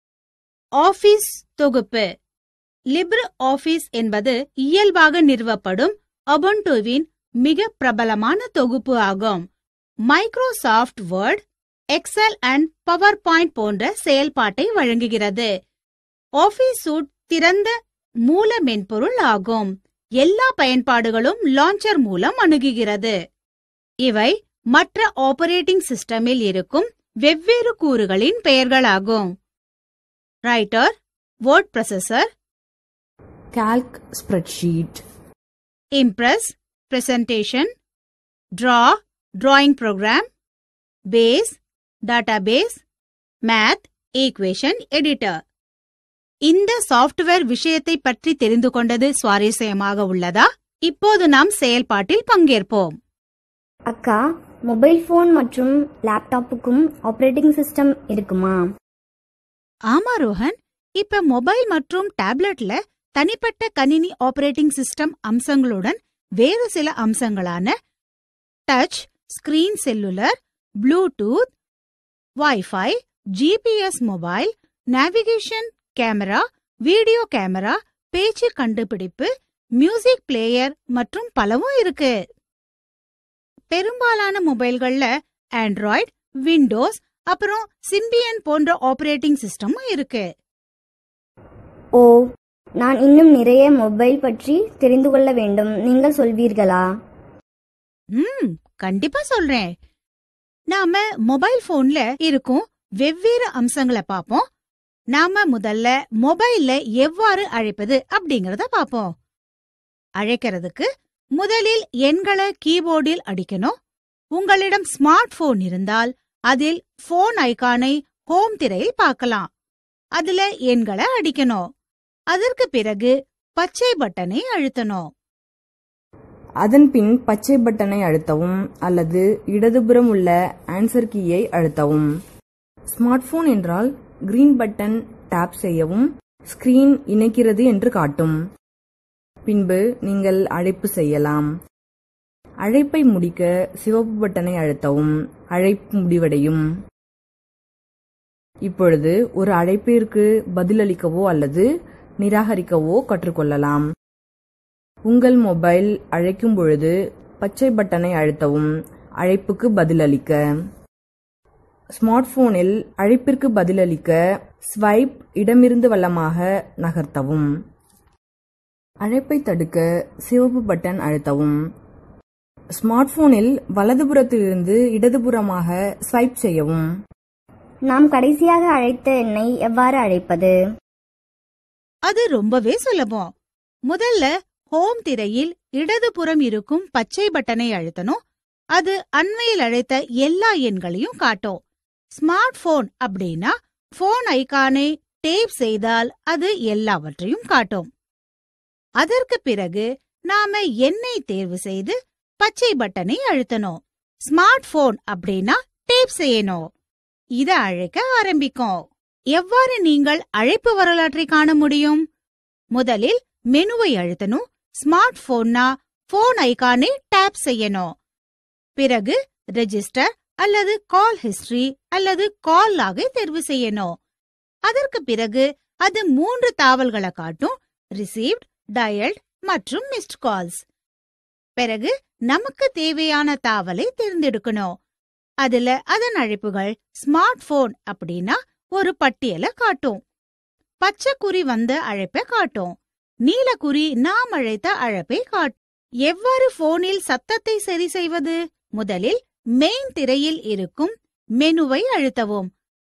ஆபீஸ் தொகுப்பு லிப்ர் ஆபீஸ் என்பது இயல்பாக நிறுவப்படும் அபுண்டுவின் மிக பிரபலமான தொகுப்பு ஆகும் Microsoft Word Excel and PowerPoint போன்ற செயல்பாட்டை வழங்குகிறது ஆபீஸ் சூட் திறந்த மூல மென்பொருள் ஆகும் எல்லா பயன்பாடுகளும் லான்ச்சர் மூலம் அணுகுகிறது இவை மற்ற ஆபரேட்டிங் சிஸ்டமில் இருக்கும் வெவ்வேறு கூறுகளின் பெயர்களாகும் Writer word processor Calc spreadsheet Impress presentation Draw drawing program Base database Math equation editor இந்த சாஃப்ட்வேர் விஷயத்தை பற்றி தெரிந்து கொண்டது சுவாரஸ்யமாக உள்ளதா இப்போது நாம் செயல்பாட்டில் பங்கேற்போம் அக்கா மொபைல் ஃபோன் மற்றும் லேப்டாப்புக்கும் ஆப்ரேட்டிங் சிஸ்டம் இருக்குமா ஆமா ரோஹன் இப்ப மொபைல் மற்றும் டேப்லெட்ல தனிப்பட்ட கணினி ஆபரேட்டிங் சிஸ்டம் அம்சங்களுடன் வேறு சில அம்சங்களான touch screen cellular Bluetooth WiFi GPS mobile navigation camera video camera பேச்சு கண்டுபிடிப்பு மியூசிக் பிளேயர் மற்றும் பலவும் இருக்கு பெரும்பாலான மொபைல்கள்ல ஆண்ட்ராய்டு விண்டோஸ் அப்புறம் சிம்பியன் போன்ற ஆபரேட்டிங் சிஸ்டமும் இருக்கு ஓ நான் இன்னும் நிறைய மொபைல் பற்றி தெரிந்து கொள்ள வேண்டும் நீங்கள் சொல்வீர்களா ம் கண்டிப்பா சொல்றேன் நாம மொபைல் போன்ல இருக்கும் வெவ்வேறு அம்சங்களை பாப்போம் நாம முதல்ல மொபைல்ல எவ்வாறு அழைப்பது அப்படிங்கறத பாப்போம் அழைக்கிறதுக்கு முதலில் எண்களை கீபோர்டில் அடிக்கணும் உங்களிடம் ஸ்மார்ட் போன் இருந்தால் அதில் போன் ஐகானை ஹோம் திரையில் பார்க்கலாம் அதுல எண்களை அடிக்கணும் அதற்கு பிறகு பச்சை பட்டனை அழுத்தணும் அதன் பின் பச்சை பட்டனை அழுத்தவும் அல்லது இடதுபுறம் உள்ள ஆன்சர் கீயை அழுத்தவும் ஸ்மார்ட் போன் என்றால் கிரீன் பட்டன் டேப் செய்யவும் ஸ்கிரீன் இணைக்கிறது என்று காட்டும் பின்பு நீங்கள் அழைப்பு செய்யலாம் அழைப்பை முடிக்க சிவப்பு பட்டனை அழுத்தவும் அழைப்பு முடிவடையும் இப்பொழுது ஒரு அழைப்பிற்கு பதிலளிக்கவோ அல்லது நிராகரிக்கவோ கற்றுக்கொள்ளலாம் உங்கள் மொபைல் அழைக்கும் பொழுது பச்சை பட்டனை அழுத்தவும் அழைப்புக்கு பதிலளிக்க ஸ்மார்ட் போனில் அழைப்பிற்கு பதிலளிக்க ஸ்வைப் இடமிருந்து வலமாக நகர்த்தவும் அழைப்பை தடுக்க சிவப்பு பட்டன் அழுத்தவும் ஸ்மார்ட் போனில் வலதுபுறத்திலிருந்து இடதுபுறமாக ஸ்வைப் செய்யவும் நாம் கடைசியாக அழைத்த எண்ணை எவ்வாறு அழைப்பது அது ரொம்பவே சுலபம் முதல்ல ஹோம் திரையில் இடதுபுறம் இருக்கும் பச்சை பட்டனை அழுத்தணும் அது அண்மையில் அழைத்த எல்லா எண்களையும் காட்டும் ஸ்மார்ட் போன் அப்படின்னா போன் ஐகானை டேப் செய்தால் அது எல்லாவற்றையும் காட்டும் அதற்கு பிறகு நாம எண்ணை தேர்வு செய்து பச்சை பட்டனை அழுத்தணும் ஸ்மார்ட் போன் அப்படின்னா டேப் செய்யணும் இத அழைக்க ஆரம்பிக்கும் எவ்வாறு நீங்கள் அழைப்பு வரலாற்றை காண முடியும் முதலில் மெனுவை அழுத்தணும் ஸ்மார்ட் போன்னா போன் ஐகானை டேப் செய்யணும் பிறகு ரெஜிஸ்டர் அல்லது கால் ஹிஸ்டரி அல்லது கால் லாகை தேர்வு செய்யணும் அதற்கு பிறகு அது மூன்று தாவல்களை காட்டும் ரிசீவ்ட் டயல்ட் மற்றும் மிஸ்ட் கால்ஸ் பிறகு நமக்கு தேவையான தாவலை தேர்ந்தெடுக்கணும் அதுல அதன் அழைப்புகள் ஸ்மார்ட் போன் அப்படின்னா ஒரு பட்டியலை காட்டும் பச்சை குறி வந்த அழைப்பை காட்டும் நீல குறி நாம் அழைத்த அழைப்பை காட்டும் எவ்வாறு போனில் சத்தத்தை சரி செய்வது முதலில் மெயின் திரையில் இருக்கும் மெனுவை அழுத்தவும்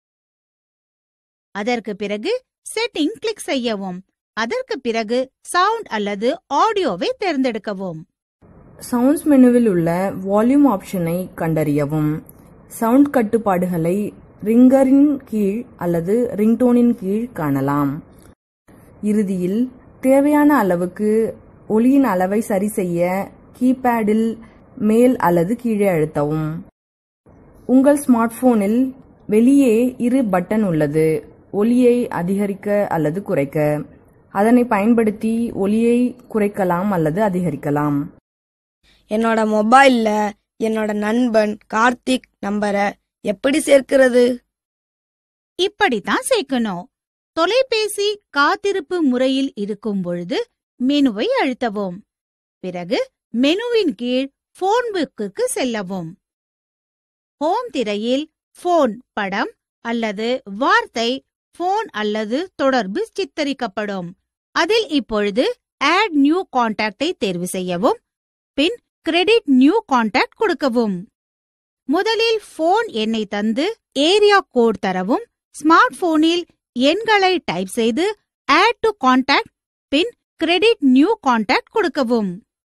அதற்கு பிறகு செட்டிங் கிளிக் செய்யவும் அதற்கு பிறகு சவுண்ட் அல்லது ஆடியோவை தேர்ந்தெடுக்கவும் சவுண்ட்ஸ் மெனுவில் உள்ள வால்யூம் ஆப்ஷனை கண்டறியவும் சவுண்ட் கட்டுப்பாடுகளை ரிங்கரின் கீழ் அல்லது ரிங்டோனின் கீழ் காணலாம் இறுதியில் தேவையான அளவுக்கு ஒலியின் அளவை சரி செய்ய கீபேடில் மேல் அல்லது கீழே அழுத்தவும் உங்கள் ஸ்மார்ட் போனில் வெளியே இரு பட்டன் உள்ளது ஒலியை அதிகரிக்க அல்லது குறைக்க அதனை பயன்படுத்தி ஒலியை குறைக்கலாம் அல்லது அதிகரிக்கலாம் என்னோட மொபைல்ல என்னோட நண்பன் கார்த்திக் நம்பரை எப்படி சேர்க்கிறது இப்படித்தான் சேர்க்கணும் தொலைபேசி காத்திருப்பு முறையில் இருக்கும் பொழுது மெனுவை அழுத்தவும் பிறகு மெனுவின் கீழ் போன் புக்குக்கு செல்லவும் ஹோம் திரையில் போன் படம் அல்லது வார்த்தை போன் அல்லது தொடர்பு சித்தரிக்கப்படும் அதில் இப்பொழுது ஆட் நியூ கான்டாக்டை தேர்வு செய்யவும் பின் கிரெடிட் நியூ கான்டாக்ட் கொடுக்கவும் முதலில் போன் எண்ணை தந்து ஏரியா கோட் தரவும் ஸ்மார்ட் போனில் எண்களை டைப் செய்து ஆட் டு கான்டாக்ட் பின் கிரெடிட் நியூ கான்டாக்ட் கொடுக்கவும்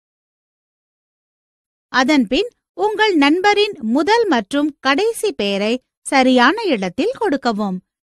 அதன் பின் உங்கள் நண்பரின் முதல் மற்றும் கடைசி பெயரை சரியான இடத்தில் கொடுக்கவும்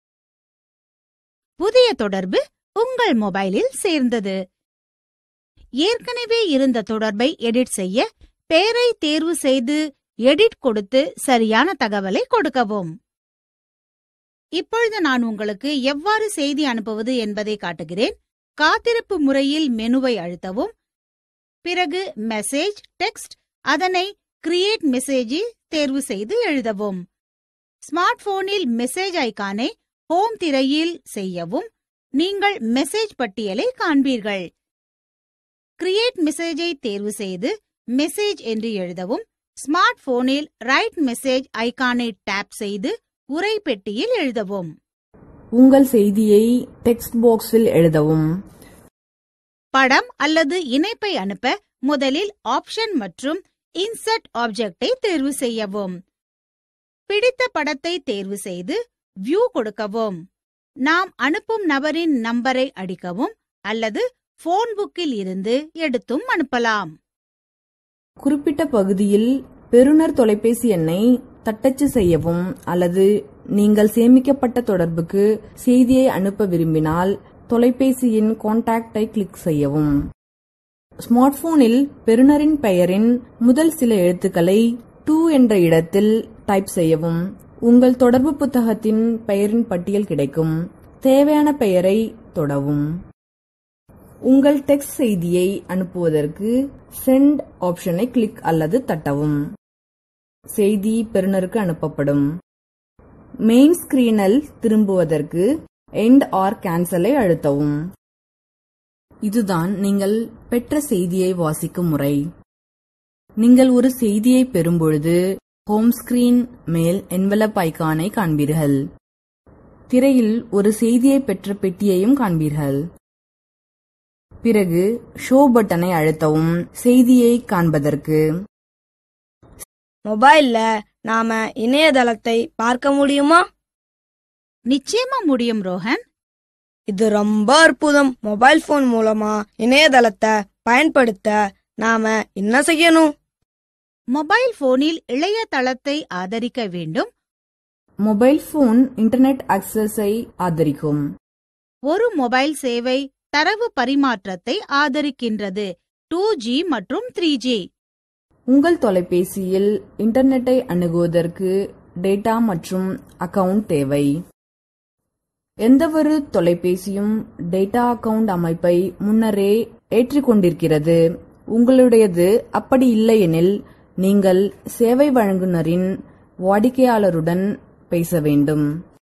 புதிய தொடர்பு உங்கள் மொபைலில் சேர்ந்தது ஏற்கனவே இருந்த தொடர்பை எடிட் செய்ய பெயரை தேர்வு செய்து எடிட் கொடுத்து சரியான தகவலை கொடுக்கவும் இப்பொழுது நான் உங்களுக்கு எவ்வாறு செய்தி அனுப்புவது என்பதை காட்டுகிறேன் காத்திருப்பு முறையில் மெனுவை அழுத்தவும் பிறகு மெசேஜ் டெக்ஸ்ட் அதனை கிரியேட் மெசேஜில் தேர்வு செய்து எழுதவும் ஸ்மார்ட் போனில் மெசேஜ் ஐகானை ஹோம் திரையில் செய்யவும் நீங்கள் மெசேஜ் பட்டியலை காண்பீர்கள் கிரியேட் மெசேஜை தேர்வு செய்து மெசேஜ் என்று எழுதவும் ஸ்மார்ட் போனில் ரைட் மெசேஜ் ஐகானை டேப் செய்து உரை பெட்டியில் எழுதவும் உங்கள் செய்தியை டெக்ஸ்ட் பாக்ஸில் எழுதவும் படம் அல்லது இணைப்பை அனுப்ப முதலில் ஆப்ஷன் மற்றும் இன்சர்ட் ஆப்ஜெக்டை தேர்வு செய்யவும் பிடித்த படத்தை தேர்வு செய்து வியூ கொடுக்கவும் நாம் அனுப்பும் நபரின் நம்பரை அடிக்கவும் அல்லது போன் புக்கில் இருந்து எடுத்தும் அனுப்பலாம் குறிப்பிட்ட பகுதியில் பெறுநர் தொலைபேசி எண்ணை தட்டச்சு செய்யவும் அல்லது நீங்கள் சேமிக்கப்பட்ட தொடர்புக்கு செய்தியை அனுப்ப விரும்பினால் தொலைபேசியின் கான்டாக்டை கிளிக் செய்யவும் ஸ்மார்ட் போனில் பெறுநரின் பெயரின் முதல் சில எழுத்துக்களை டூ என்ற இடத்தில் டைப் செய்யவும் உங்கள் தொடர்பு புத்தகத்தின் பெயரின் பட்டியல் கிடைக்கும் தேவையான பெயரை தொடவும் உங்கள் டெக்ஸ்ட் செய்தியை அனுப்புவதற்கு சென்ட் ஆப்ஷனை கிளிக் அல்லது தட்டவும் செய்தி பெறுநருக்கு அனுப்பப்படும் மெயின் ஸ்கிரீனில் திரும்புவதற்கு எண்ட் ஆர் கேன்சலை அழுத்தவும் இதுதான் நீங்கள் பெற்ற செய்தியை வாசிக்கும் முறை நீங்கள் ஒரு செய்தியை பெறும்பொழுது ஹோம் ஸ்கிரீன் மேல் என்வலப் ஐகானை காண்பீர்கள் திரையில் ஒரு செய்தியை பெற்ற பெட்டியையும் காண்பீர்கள் பிறகு ஷோ பட்டனை அழுத்தவும் செய்தியை காண்பதற்கு மொபைல்ல நாம இணையதளத்தை பார்க்க முடியுமா நிச்சயமா முடியும் ரோஹன் இது ரொம்ப அற்புதம் மொபைல் போன் மூலமா இணையதளத்தை பயன்படுத்த நாம என்ன செய்யணும் மொபைல் போனில் இளைய தளத்தை ஆதரிக்க வேண்டும் மொபைல் போன் இன்டர்நெட் ஆக்சஸை ஆதரிக்கும் ஒரு மொபைல் சேவை தரவு பரிமாற்றத்தை ஆதரிக்கின்றது டூ ஜி மற்றும் த்ரீ ஜி உங்கள் தொலைபேசியில் இன்டர்நெட்டை அணுகுவதற்கு டேட்டா மற்றும் அக்கவுண்ட் தேவை எந்தவொரு தொலைபேசியும் டேட்டா அக்கவுண்ட் அமைப்பை முன்னரே ஏற்றிக்கொண்டிருக்கிறது உங்களுடையது அப்படி இல்லையெனில் நீங்கள் சேவை வழங்குனரின் வாடிக்கையாளருடன் பேச வேண்டும்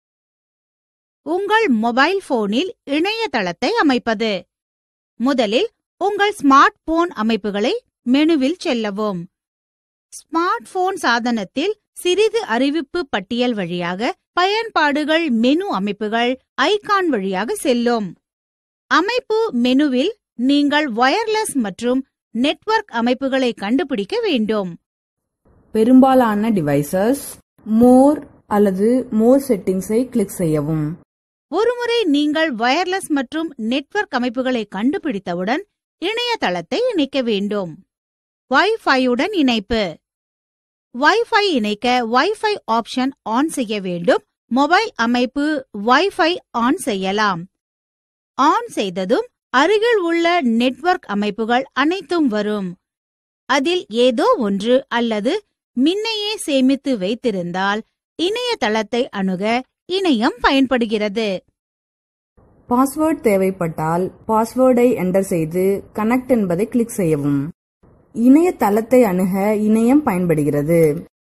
உங்கள் மொபைல் போனில் இணையதளத்தை அமைப்பது முதலில் உங்கள் ஸ்மார்ட் போன் அமைப்புகளை மெனுவில் செல்லவும் ஸ்மார்ட் போன் சாதனத்தில் சிறிது அறிவிப்பு பட்டியல் வழியாக பயன்பாடுகள் மெனு அமைப்புகள் ஐகான் வழியாக செல்லும் அமைப்பு மெனுவில் நீங்கள் வயர்லெஸ் மற்றும் நெட்வொர்க் அமைப்புகளை கண்டுபிடிக்க வேண்டும் பெரும்பாலான டிவைசஸ் மோர் அல்லது மோர் செட்டிங்ஸை கிளிக் செய்யவும் ஒருமுறை நீங்கள் வயர்லெஸ் மற்றும் நெட்வொர்க் அமைப்புகளை கண்டுபிடித்தவுடன் இணையதளத்தை இணைக்க வேண்டும் வைஃபையுடன் இணைப்பு வைஃபை இணைக்க வைஃபை ஆப்ஷன் ஆன் செய்ய வேண்டும் மொபைல் அமைப்பு வைஃபை ஆன் செய்யலாம் ஆன் செய்ததும் அருகில் உள்ள நெட்வொர்க் அமைப்புகள் அனைத்தும் வரும் அதில் ஏதோ ஒன்று அல்லது மின்னையே சேமித்து வைத்திருந்தால் இணையதளத்தை அணுக இணையம் பயன்படுகிறது பாஸ்வேர்ட் தேவைப்பட்டால் பாஸ்வேர்டை என்டர் செய்து கனெக்ட் என்பதை கிளிக் செய்யவும் இணையதளத்தை அணுக இணையம் பயன்படுகிறது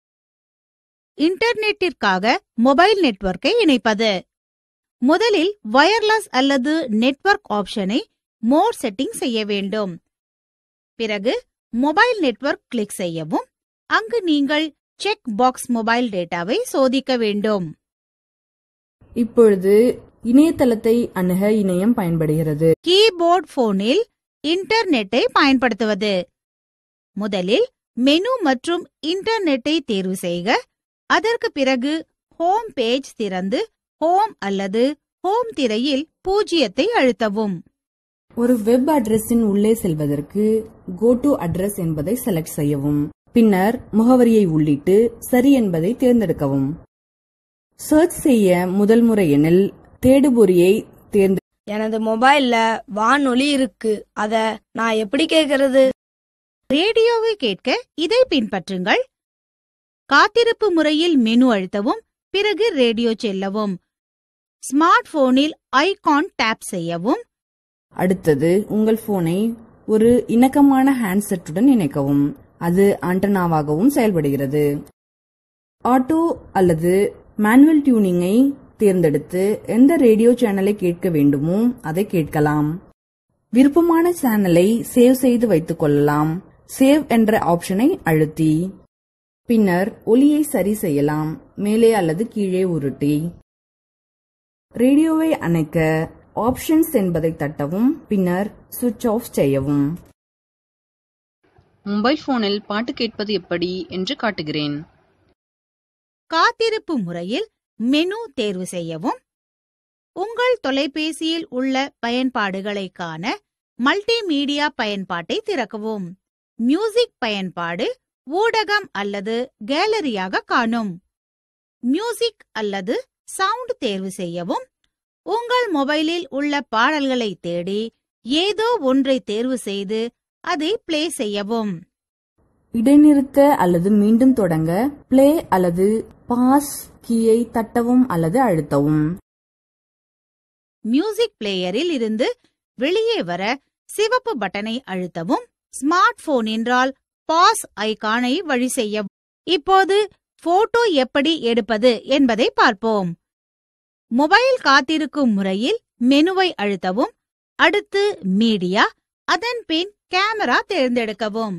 இன்டர்நெட்டிற்காக மொபைல் நெட்வொர்க்கை இணைப்பது முதலில் வயர்லெஸ் அல்லது நெட்வொர்க் ஆப்ஷனை மோர் செட்டிங் செய்ய வேண்டும் பிறகு மொபைல் நெட்வொர்க் கிளிக் செய்யவும் அங்கு நீங்கள் செக் பாக்ஸ் மொபைல் டேட்டாவை சோதிக்க வேண்டும் இப்பொழுது இணையதளத்தை அணுக இணையம் பயன்படுகிறது கீபோர்ட் போனில் இன்டர்நெட்டை பயன்படுத்துவது முதலில் மெனு மற்றும் இன்டர்நெட்டை தேர்வு செய்க அதற்கு பிறகு ஹோம் பேஜ் திறந்து ஹோம் அல்லது ஹோம் திரையில் பூஜ்ஜியத்தை அழுத்தவும் ஒரு வெப் அட்ரஸின் உள்ளே செல்வதற்கு கோ டு அட்ரஸ் என்பதை செலக்ட் செய்யவும் பின்னர் முகவரியை உள்ளிட்டு சரி என்பதை தேர்ந்தெடுக்கவும் சர்ச் செய்ய முதல் முறை எனில் தேடுபொறியை தேர்ந்து எனது மொபைல்ல வானொலி இருக்கு அத நான் எப்படி கேக்குறது ரேடியோவை கேட்க இதை பின்பற்றுங்கள் காத்திருப்பு முறையில் மெனு அழுத்தவும் பிறகு ரேடியோ செல்லவும் ஸ்மார்ட் போனில் ஐகான் டேப் செய்யவும் அடுத்தது உங்கள் போனை ஒரு இணக்கமான ஹேண்ட்செட்டுடன் இணைக்கவும் அது ஆண்டனாவாகவும் செயல்படுகிறது ஆட்டோ அல்லது மேனுவல் டியூனிங்கை தேர்ந்தெடுத்து எந்த ரேடியோ சேனலை கேட்க வேண்டுமோ அதை கேட்கலாம் விருப்பமான சேனலை சேவ் செய்து வைத்துக் கொள்ளலாம் சேவ் என்ற ஆப்ஷனை அழுத்தி பின்னர் ஒலியை சரி செய்யலாம் மேலே அல்லது கீழே உருட்டி ரேடியோவை அணைக்க ஆப்ஷன்ஸ் என்பதை தட்டவும் பின்னர் சுவிட்ச் ஆஃப் செய்யவும் மொபைல் போனில் பாட்டு கேட்பது எப்படி என்று காட்டுகிறேன் காத்திருப்பு முறையில் மெனு தேர்வு செய்யவும் உங்கள் தொலைபேசியில் உள்ள பயன்பாடுகளை காண மல்டிமீடியா பயன்பாட்டை திறக்கவும் மியூசிக் பயன்பாடு ஊடகம் அல்லது கேலரியாக காணும் மியூசிக் அல்லது சவுண்ட் தேர்வு செய்யவும் உங்கள் மொபைலில் உள்ள பாடல்களை தேடி ஏதோ ஒன்றை தேர்வு செய்து அதை பிளே செய்யவும் இடைநிறுத்த அல்லது மீண்டும் தொடங்க பிளே அல்லது பாஸ் கீயை தட்டவும் அல்லது அழுத்தவும் மியூசிக் பிளேயரில் இருந்து வெளியே வர சிவப்பு பட்டனை அழுத்தவும் ஸ்மார்ட் போன் என்றால் பாஸ் ஐகானை வழி செய்யவும் இப்போது போட்டோ எப்படி எடுப்பது என்பதை பார்ப்போம் மொபைல் காத்திருக்கும் முறையில் மெனுவை அழுத்தவும் அடுத்து மீடியா அதன் பின் கேமரா தேர்ந்தெடுக்கவும்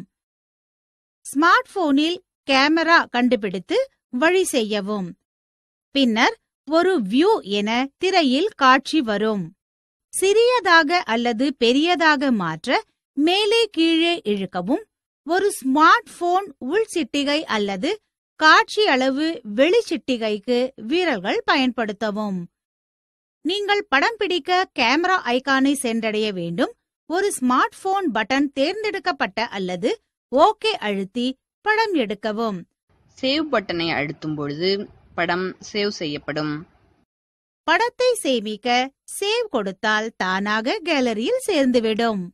ஸ்மார்ட் போனில் கேமரா கண்டுபிடித்து வழி செய்யவும் பின்னர் ஒரு வியூ என திரையில் காட்சி வரும் சிறியதாக அல்லது பெரியதாக மாற்ற மேலே கீழே இழுக்கவும் ஒரு ஸ்மார்ட் போன் உள் சிட்டிகை அல்லது காட்சி அளவு வெளி சிட்டிகைக்கு வீரர்கள் பயன்படுத்தவும் நீங்கள் படம் பிடிக்க கேமரா ஐகானை சென்றடைய வேண்டும் ஒரு ஸ்மார்ட் போன் பட்டன் தேர்ந்தெடுக்கப்பட்ட அல்லது ஓகே அழுத்தி படம் எடுக்கவும் சேவ் பட்டனை அழுத்தும் பொழுது படம் சேவ் செய்யப்படும் படத்தை சேமிக்க சேவ் கொடுத்தால் தானாக கேலரியில் சேர்ந்துவிடும்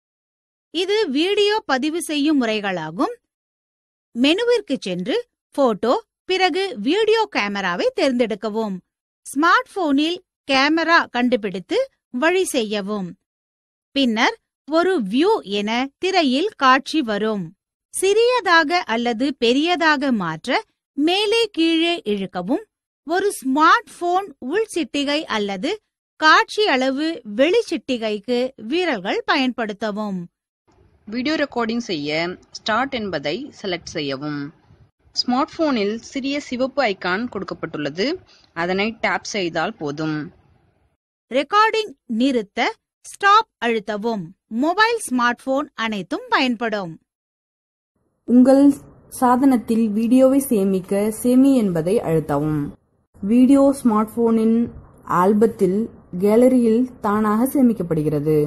இது வீடியோ பதிவு செய்யும் முறைகளாகும் மெனுவிற்கு சென்று போட்டோ பிறகு வீடியோ கேமராவை தேர்ந்தெடுக்கவும் ஸ்மார்ட் போனில் கேமரா கண்டுபிடித்து வழி செய்யவும் பின்னர் ஒரு வியூ என திரையில் காட்சி வரும் சிறியதாக அல்லது பெரியதாக மாற்ற மேலே கீழே இழுக்கவும் ஒரு ஸ்மார்ட் போன் உள் சிட்டிகை அல்லது காட்சி அளவு வெளி சிட்டிகைக்கு வீரர்கள் பயன்படுத்தவும் வீடியோ ரெக்கார்டிங் செய்ய ஸ்டார்ட் என்பதை செலக்ட் செய்யவும் ஸ்மார்ட் போனில் சிறிய சிவப்பு ஐகான் கொடுக்கப்பட்டுள்ளது அதனை டேப் செய்தால் போதும் ரெக்கார்டிங் நிறுத்த ஸ்டாப் அழுத்தவும் மொபைல் ஸ்மார்ட் போன் அனைத்தும் பயன்படும் உங்கள் சாதனத்தில் வீடியோவை சேமிக்க சேமி என்பதை அழுத்தவும் வீடியோ ஸ்மார்ட் போனின் ஆல்பத்தில் கேலரியில் தானாக சேமிக்கப்படுகிறது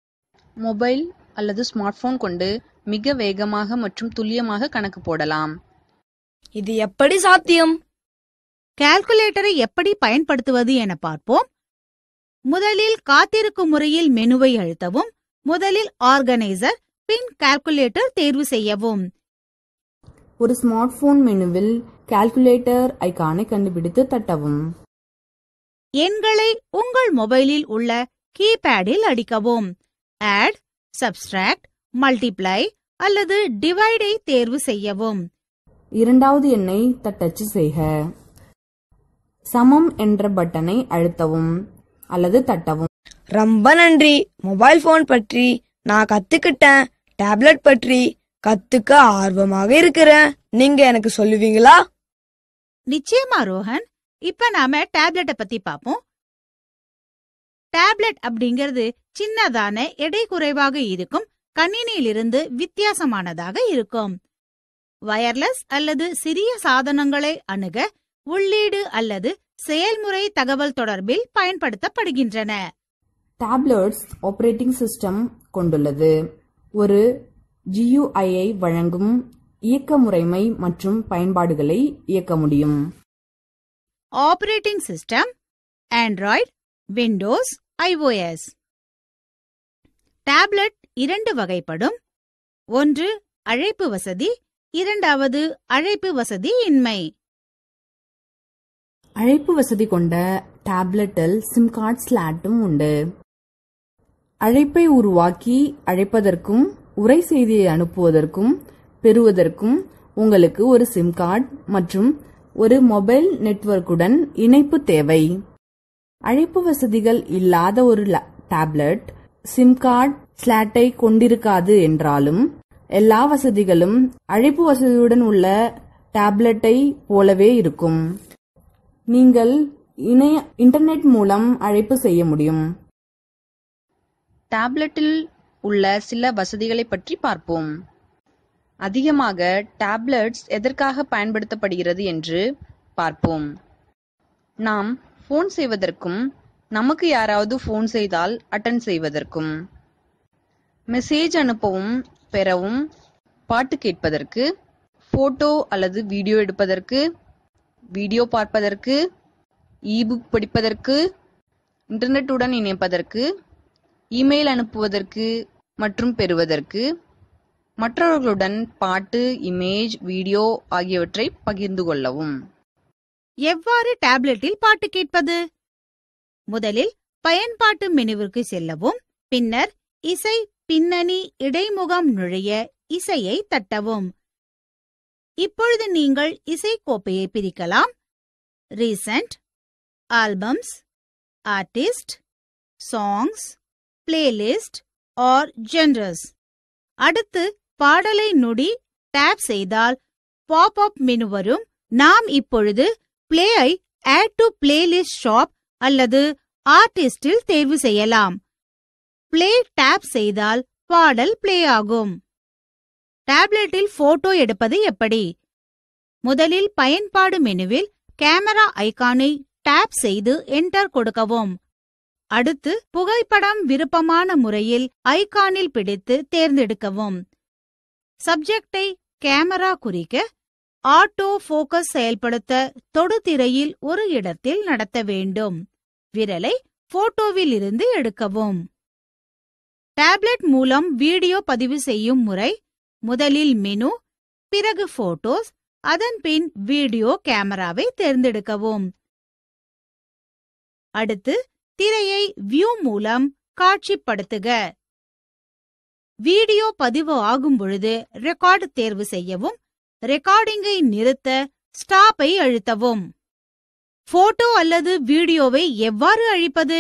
மொபைல் அல்லது ஸ்மார்ட் போன் கொண்டு மிக வேகமாக மற்றும் துல்லியமாக கணக்கு போடலாம் இது எப்படி சாத்தியம் கால்குலேட்டரை எப்படி பயன்படுத்துவது என பார்ப்போம் முதலில் காத்திருக்கும் முறையில் மெனுவை அழுத்தவும் முதலில் ஆர்கனைசர் பின் கால்குலேட்டர் தேர்வு செய்யவும் ஒரு ஸ்மார்ட் போன் மெனுவில் கால்குலேட்டர் ஐகானை கண்டுபிடித்து தட்டவும் எண்களை உங்கள் மொபைலில் உள்ள கீபேடில் அடிக்கவும் ஆட் சப்ஸ்ட்ராக்ட் மல்டிப்ளை அல்லது டிவைடை தேர்வு செய்யவும் இரண்டாவது எண்ணை தட்டச்சு செய்க சமம் என்ற பட்டனை அழுத்தவும் அல்லது தட்டவும் ரொம்ப நன்றி மொபைல் போன் பற்றி நான் கத்துக்கிட்டேன் டேப்லெட் பற்றி கத்துக்க ஆர்வமாக இருக்கிறேன் நீங்க எனக்கு சொல்லுவீங்களா நிச்சயமா ரோஹன் இப்ப நாம டேப்லெட்டை பத்தி பாப்போம் டேப்லெட் அப்படிங்கிறது சின்னதான எடை குறைவாக இருக்கும் கணினியிலிருந்து வித்தியாசமானதாக இருக்கும் வயர்லெஸ் அல்லது சிறிய சாதனங்களை அணுக உள்ளீடு அல்லது செயல்முறை தகவல் தொடர்பில் பயன்படுத்தப்படுகின்றன டேப்லெட்ஸ் ஆபரேட்டிங் சிஸ்டம் கொண்டுள்ளது ஒரு GUI-ஐ வழங்கும் இயக்க முறைமை மற்றும் பயன்பாடுகளை இயக்க முடியும் operating system Android Windows iOS tablet இரண்டு வகைப்படும் ஒன்று அழைப்பு வசதி இரண்டாவது அழைப்பு வசதி இன்மை அழைப்பு வசதி கொண்ட டேப்லெட்டில் சிம் கார்டு ஸ்லாட்டும் உண்டு அழைப்பை உருவாக்கி அழைப்பதற்கும் உரை செய்தியை அனுப்புவதற்கும் பெறுவதற்கும் உங்களுக்கு ஒரு சிம் கார்டு மற்றும் ஒரு மொபைல் நெட்வொர்க்குடன் இணைப்பு தேவை அழைப்பு வசதிகள் இல்லாத ஒரு ல- டேப்லெட் சிம் கார்டு ஸ்லாட்டை கொண்டிருக்காது என்றாலும் எல்லா வசதிகளும் அழைப்பு வசதியுடன் உள்ள டேப்லெட்டை போலவே இருக்கும் நீங்கள் இணைய இன்டர்நெட் மூலம் அழைப்பு செய்ய முடியும் டேப்லெட்டில் உள்ள சில வசதிகளை பற்றி பார்ப்போம் அதிகமாக டேப்லெட்ஸ் எதற்காக பயன்படுத்தப்படுகிறது என்று பார்ப்போம் நாம் ஃபோன் செய்வதற்கும் நமக்கு யாராவது ஃபோன் செய்தால் அட்டன் செய்வதற்கும் மெசேஜ் அனுப்பவும் பெறவும் பாட்டு கேட்பதற்கு போட்டோ அல்லது வீடியோ எடுப்பதற்கு வீடியோ பார்ப்பதற்கு இபுக் படிப்பதற்கு இன்டர்நெட்டுடன் இணைப்பதற்கு இமெயில் அனுப்புவதற்கு மற்றும் பெறுவதற்கு மற்றவர்களுடன் பாட்டு இமேஜ் வீடியோ ஆகியவற்றை பகிர்ந்து கொள்ளவும் எவ்வாறு டேப்லெட்டில் பாட்டு கேட்பது முதலில் பயன்பாட்டு மெனுவிற்கு செல்லவும் பின்னர் இசை பின்னணி இடைமுகம் நுழைய இசையை தட்டவும் இப்பொழுது நீங்கள் இசை கோப்பையை பிரிக்கலாம் recent albums artist songs playlist or genres அடுத்து பாடலை நொடி டேப் செய்தால் பாப் அப் மெனு வரும் நாம் இப்பொழுது play I add to playlist shop அல்லது ஆர்டிஸ்டில் தேர்வு செய்யலாம் பிளே டேப் செய்தால் பாடல் பிளே ஆகும் டேப்லெட்டில் போட்டோ எடுப்பது எப்படி முதலில் பயன்பாடு மெனுவில் கேமரா ஐகானை டேப் செய்து என்டர் கொடுக்கவும் அடுத்து புகைப்படம் விருப்பமான முறையில் ஐகானில் பிடித்து தேர்ந்தெடுக்கவும் சப்ஜெக்டை கேமரா குறிக்க ஆட்டோ ஃபோக்கஸ் செயல்படுத்த தொடுதிரையில் ஒரு இடத்தில் நடத்த வேண்டும் விரலை போட்டோவில் இருந்து எடுக்கவும் டேப்லெட் மூலம் வீடியோ பதிவு செய்யும் முறை முதலில் மெனு பிறகு போட்டோஸ் அதன் பின் வீடியோ கேமராவை தேர்ந்தெடுக்கவும் அடுத்து திரையை வியூ மூலம் காட்சிப்படுத்துக வீடியோ பதிவு ஆகும் பொழுது ரெக்கார்டு தேர்வு செய்யவும் ரெக்கார்டிங்கை நிறுத்த ஸ்டாப்பை அழுத்தவும் போட்டோ அல்லது வீடியோவை எவ்வாறு அழிப்பது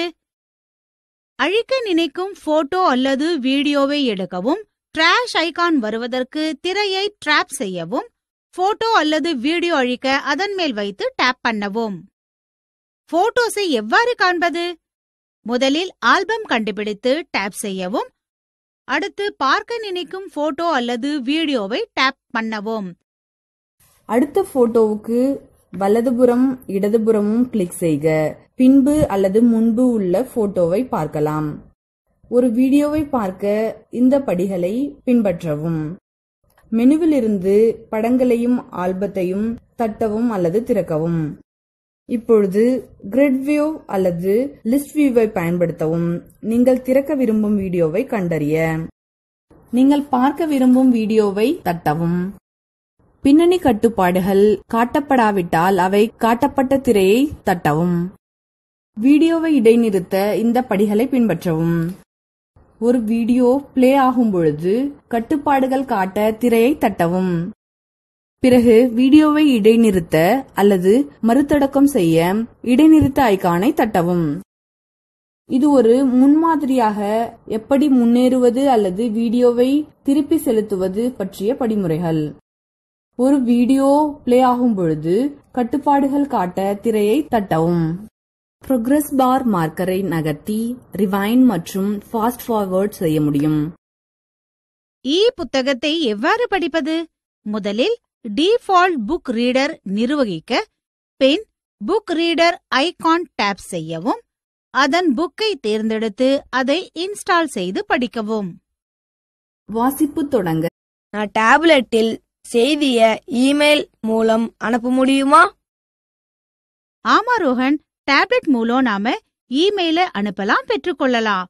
அழிக்க நினைக்கும் போட்டோ அல்லது வீடியோவை எடுக்கவும் டிராஷ் ஐகான் வருவதற்கு திரையை டிராப் செய்யவும் போட்டோ அல்லது வீடியோ அழிக்க அதன் மேல் வைத்து டேப் பண்ணவும் போட்டோஸை எவ்வாறு காண்பது முதலில் ஆல்பம் கண்டுபிடித்து டேப் செய்யவும் அடுத்து பார்க்க நினைக்கும் போட்டோ அல்லது வீடியோவை டேப் பண்ணவும் அடுத்த போட்டோவுக்கு வலதுபுறம் இடதுபுறமும் கிளிக் செய்க பின்பு அல்லது முன்பு உள்ள போட்டோவை பார்க்கலாம் ஒரு வீடியோவை பார்க்க இந்த படிகளை பின்பற்றவும் மெனுவிலிருந்து படங்களையும் ஆல்பத்தையும் தட்டவும் அல்லது திறக்கவும் இப்பொழுது கிரிட் வியூ அல்லது லிஸ்ட் வியூவை பயன்படுத்தவும் நீங்கள் திறக்க விரும்பும் வீடியோவை கண்டறிய நீங்கள் பார்க்க விரும்பும் வீடியோவை தட்டவும் பின்னணி கட்டுப்பாடுகள் காட்டப்படாவிட்டால் அவை காட்டப்பட்ட திரையை தட்டவும் வீடியோவை இடைநிறுத்த இந்த படிகளை பின்பற்றவும் ஒரு வீடியோ பிளே ஆகும் பொழுது கட்டுப்பாடுகள் காட்ட திரையை தட்டவும் பிறகு வீடியோவை இடைநிறுத்த அல்லது மறுதொடக்கம் செய்ய இடைநிறுத்த ஐகானை தட்டவும் இது ஒரு முன்மாதிரியாக எப்படி முன்னேறுவது அல்லது வீடியோவை திருப்பி செலுத்துவது பற்றிய படிமுறைகள் ஒரு வீடியோ பிளே ஆகும் பொழுது கட்டுப்பாடுகள் காட்ட திரையை தட்டவும் ப்ரோக்ரஸ் பார் மார்க்கரை நகர்த்தி ரிவைன் மற்றும் ஃபாஸ்ட் ஃபார்வர்ட் செய்ய முடியும் இ புத்தகத்தை எவ்வாறு படிப்பது முதலில் டிஃபால்ட் புக் ரீடர் நிர்வகிக்க பின் புக் ரீடர் ஐகான் டேப் செய்யவும் அதன் புக்கை தேர்ந்தெடுத்து அதை இன்ஸ்டால் செய்து படிக்கவும் வாசிப்பு தொடங்க நான் டேப்லெட்டில் செய்திய இமெயில் மூலம் அனுப்ப முடியுமா ஆமா ரோஹன் டேப்லெட் மூலம் நாம இமெயில அனுப்பலாம் பெற்றுக்கொள்ளலாம்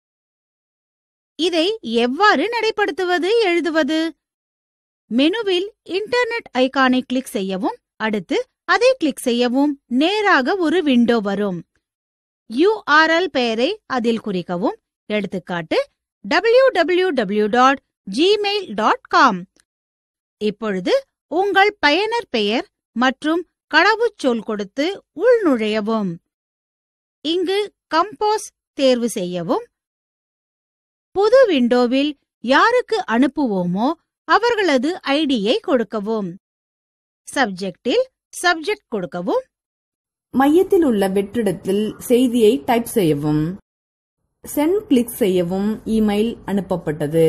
இதை எவ்வாறு நடைப்படுத்துவது எழுதுவது மெனுவில் இன்டர்நெட் ஐகானை கிளிக் செய்யவும் அடுத்து அதை கிளிக் செய்யவும் நேராக ஒரு விண்டோ வரும் URL பெயரை அதில் குறிக்கவும் எடுத்துக்காட்டு www.gmail.com dot Gmail dot com இப்பொழுது உங்கள் பயனர் பெயர் மற்றும் கடவுச்சொல் கொடுத்து உள்நுழையவும் இங்கு கம்போஸ் தேர்வு செய்யவும் புது விண்டோவில் யாருக்கு அனுப்புவோமோ அவர்களது ஐடியை கொடுக்கவும் சப்ஜெக்டில் சப்ஜெக்ட் கொடுக்கவும் மையத்தில் உள்ள வெற்றிடத்தில் செய்தியை டைப் செய்யவும் சென்ட் கிளிக் செய்யவும் இமெயில் அனுப்பப்பட்டது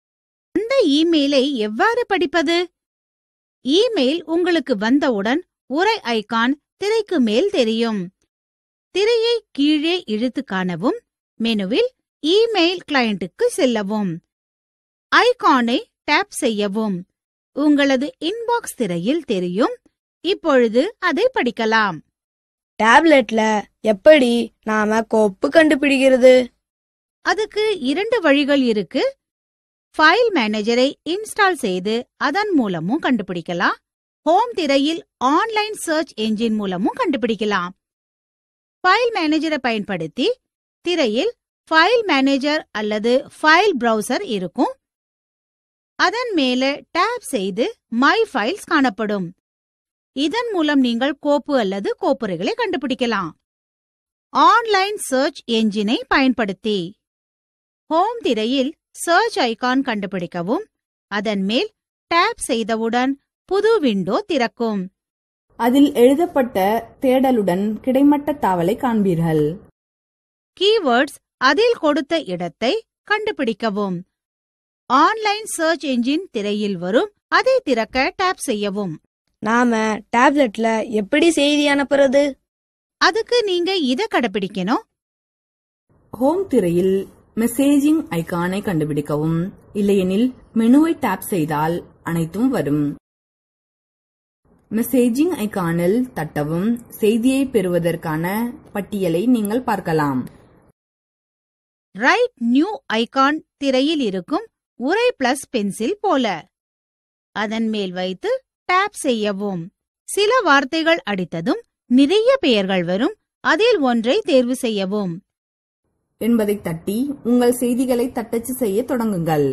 அந்த இமெயிலை எவ்வாறு படிப்பது இமெயில் உங்களுக்கு வந்தவுடன் உரை ஐகான் திரைக்கு மேல் தெரியும் திரையை கீழே இழுத்து காணவும் மெனுவில் இமெயில் கிளையண்ட்டுக்கு செல்லவும் ஐகானை டேப் செய்யவும் உங்களது இன்பாக்ஸ் திரையில் தெரியும் இப்பொழுது அதை படிக்கலாம் டேப்லெட்ல எப்படி நாம கோப்பு கண்டுபிடிக்கிறது அதுக்கு இரண்டு வழிகள் இருக்கு ஃபைல் மேனேஜரை இன்ஸ்டால் செய்து அதன் மூலமும் கண்டுபிடிக்கலாம் ஹோம் திரையில் ஆன்லைன் சர்ச் என்ஜின் மூலமும் கண்டுபிடிக்கலாம் ஃபைல் மேனேஜரை பயன்படுத்தி திரையில் ஃபைல் மேனேஜர் அல்லது ஃபைல் பிரவுசர் இருக்கும் அதன் மேல டேப் செய்து மை ஃபைல்ஸ் காணப்படும் இதன் மூலம் நீங்கள் கோப்பு அல்லது கோப்புரைகளை கண்டுபிடிக்கலாம் ஆன்லைன் சர்ச் என்ஜினை பயன்படுத்தி ஹோம் திரையில் சர்ச் ஐகான் கண்டுபிடிக்கவும் அதன் மேல் டேப் செய்தவுடன் புது விண்டோ திறக்கும் அதில் எழுதப்பட்ட தேடலுடன் கிடைமட்ட தாவலை காண்பீர்கள் கீவேர்ட்ஸ் அதில் கொடுத்த இடத்தை கண்டுபிடிக்கவும் ஆன்லைன் சர்ச் என்ஜின் திரையில் வரும் அதை திறக்க டேப் செய்யவும் நாம டேப்லெட்ல எப்படி செய்தி அனுப்புறது அதுக்கு நீங்க இத கடைபிடிக்கணும் ஹோம் திரையில் மெசேஜிங் ஐகானை கண்டுபிடிக்கவும் இல்லையெனில் மெனுவை டேப் செய்தால் அனைத்தும் வரும் மெசேஜிங் ஐகானில் தட்டவும் செய்தியை பெறுவதற்கான பட்டியலை நீங்கள் பார்க்கலாம் ரைட் நியூ ஐகான் திரையில் இருக்கும் உரை பிளஸ் பென்சில் போல அதன் மேல் வைத்து டேப் செய்யவும் சில வார்த்தைகள் அடித்ததும் நிறைய பெயர்கள் வரும் அதில் ஒன்றை தேர்வு செய்யவும் என்பதை தட்டி உங்கள் செய்திகளை தட்டச்சு செய்ய தொடங்குங்கள்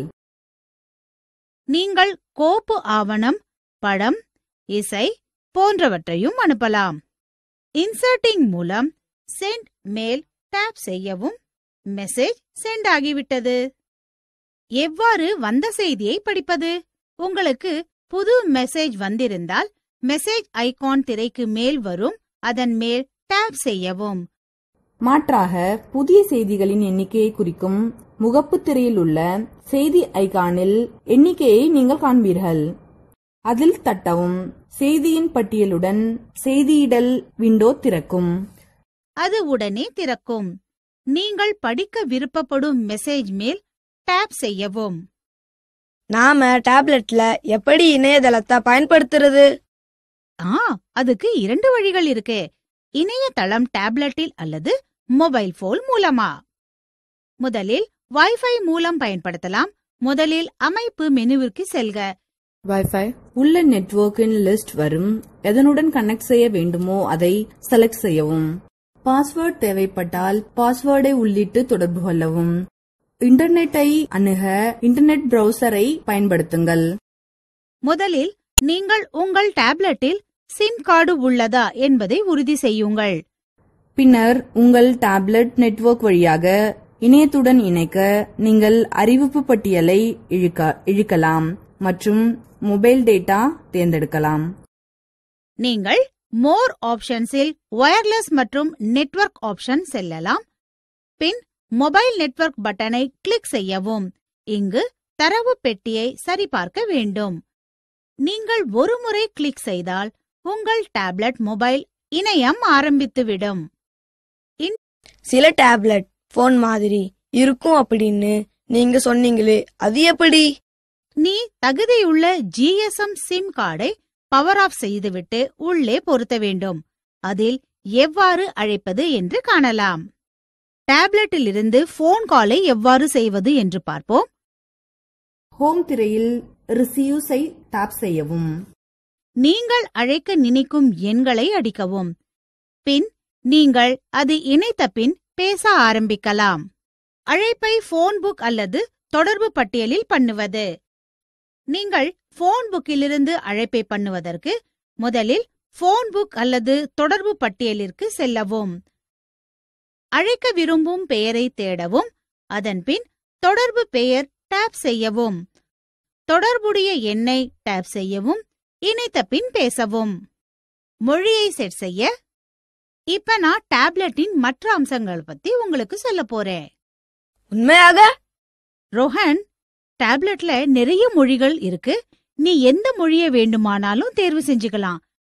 நீங்கள் கோப்பு ஆவணம் படம் இசை போன்றவற்றையும் அனுப்பலாம் இன்சர்ட்டிங் மூலம் சென்ட் மேல் டேப் செய்யவும் மெசேஜ் சென்ட் ஆகிவிட்டது எவ்வாறு வந்த செய்தியை படிப்பது உங்களுக்கு புது மெசேஜ் வந்திருந்தால் மெசேஜ் ஐகான் திரைக்கு மேல் வரும் அதன் மேல் டேப் செய்யவும் மாற்றாக புதிய செய்திகளின் எண்ணிக்கையை குறிக்கும் முகப்பு திரையில் உள்ள செய்தி ஐகானில் எண்ணிக்கையை நீங்கள் காண்பீர்கள் அதில் தட்டவும் செய்தியின் பட்டியலுடன் செய்தியிடல் விண்டோ திறக்கும் அது உடனே திறக்கும் நீங்கள் படிக்க விருப்பப்படும் மெசேஜ் மேல் டேப் செய்யவும் நாம டேப்லெட்ல எப்படி இணையதளத்தை பயன்படுத்துறது ஆ அதுக்கு இரண்டு வழிகள் இருக்கு இணையதளம் டேப்லெட்டில் அல்லது மொபைல் போன் மூலமா முதலில் வைஃபை மூலம் பயன்படுத்தலாம் முதலில் அமைப்பு மெனுவிற்கு செல்க வைஃபை உள்ள நெட்வொர்க்கின் லிஸ்ட் வரும் எதனுடன் கனெக்ட் செய்ய வேண்டுமோ அதை செலக்ட் செய்யவும் பாஸ்வேர்ட் தேவைப்பட்டால் பாஸ்வேர்டை உள்ளிட்டு தொடர்பு கொள்ளவும் இன்டர்நெட்டை அணுக இன்டர்நெட் பிரவுசரை பயன்படுத்துங்கள் முதலில் நீங்கள் உங்கள் டேப்லெட்டில் சிம் கார்டு உள்ளதா என்பதை உறுதி செய்யுங்கள் பின்னர் உங்கள் டேப்லெட் நெட்வொர்க் வழியாக இணையத்துடன் இணைக்க நீங்கள் அறிவிப்பு பட்டியலை இழுக்க இழுக்கலாம் மற்றும் மொபைல் டேட்டா தேர்ந்தெடுக்கலாம் நீங்கள் மோர் ஆப்ஷன்ஸில் வயர்லெஸ் மற்றும் நெட்வொர்க் ஆப்ஷன் செல்லலாம் பின் மொபைல் நெட்வொர்க் பட்டனை கிளிக் செய்யவும் இங்கு தரவு பெட்டியை சரிபார்க்க வேண்டும் நீங்கள் ஒருமுறை கிளிக் செய்தால் உங்கள் டேப்லெட் மொபைல் இணையம் ஆரம்பித்துவிடும் சில டேப்லெட் போன் மாதிரி இருக்கும் அப்படின்னு நீங்க சொன்னீங்களே அது எப்படி நீ தகுதியுள்ள ஜிஎஸ்எம் சிம் கார்டை பவர் ஆஃப் செய்துவிட்டு உள்ளே பொருத்த வேண்டும் அதில் எவ்வாறு அழைப்பது என்று காணலாம் டேப்லெட்டிலிருந்து போன் காலை எவ்வாறு செய்வது என்று பார்ப்போம் ஹோம் திரையில் ரிசீவ்ஸை டாப் செய்யவும் நீங்கள் அழைக்க நினைக்கும் எண்களை அடிக்கவும் பின் நீங்கள் அது இணைத்த பின் பேச ஆரம்பிக்கலாம் அழைப்பை போன் புக் அல்லது தொடர்பு பட்டியலில் பண்ணுவது நீங்கள் போன் புக்கிலிருந்து அழைப்பை பண்ணுவதற்கு முதலில் போன் புக் அல்லது தொடர்பு பட்டியலிற்கு செல்லவும் அழைக்க விரும்பும் பெயரை தேடவும் அதன்பின் தொடர்பு பெயர் டேப் செய்யவும் தொடர்புடைய எண்ணை டேப் செய்யவும் இணைத்த பின் பேசவும் மொழியை செட் செய்ய இப்ப நான் டேப்லெட்டின் மற்ற அம்சங்கள் பத்தி உங்களுக்கு சொல்ல போறேன் உண்மையாக ரோஹன் டேப்லெட்ல நிறைய மொழிகள் இருக்கு நீ எந்த மொழியை வேண்டுமானாலும் தேர்வு செஞ்சுக்கலாம்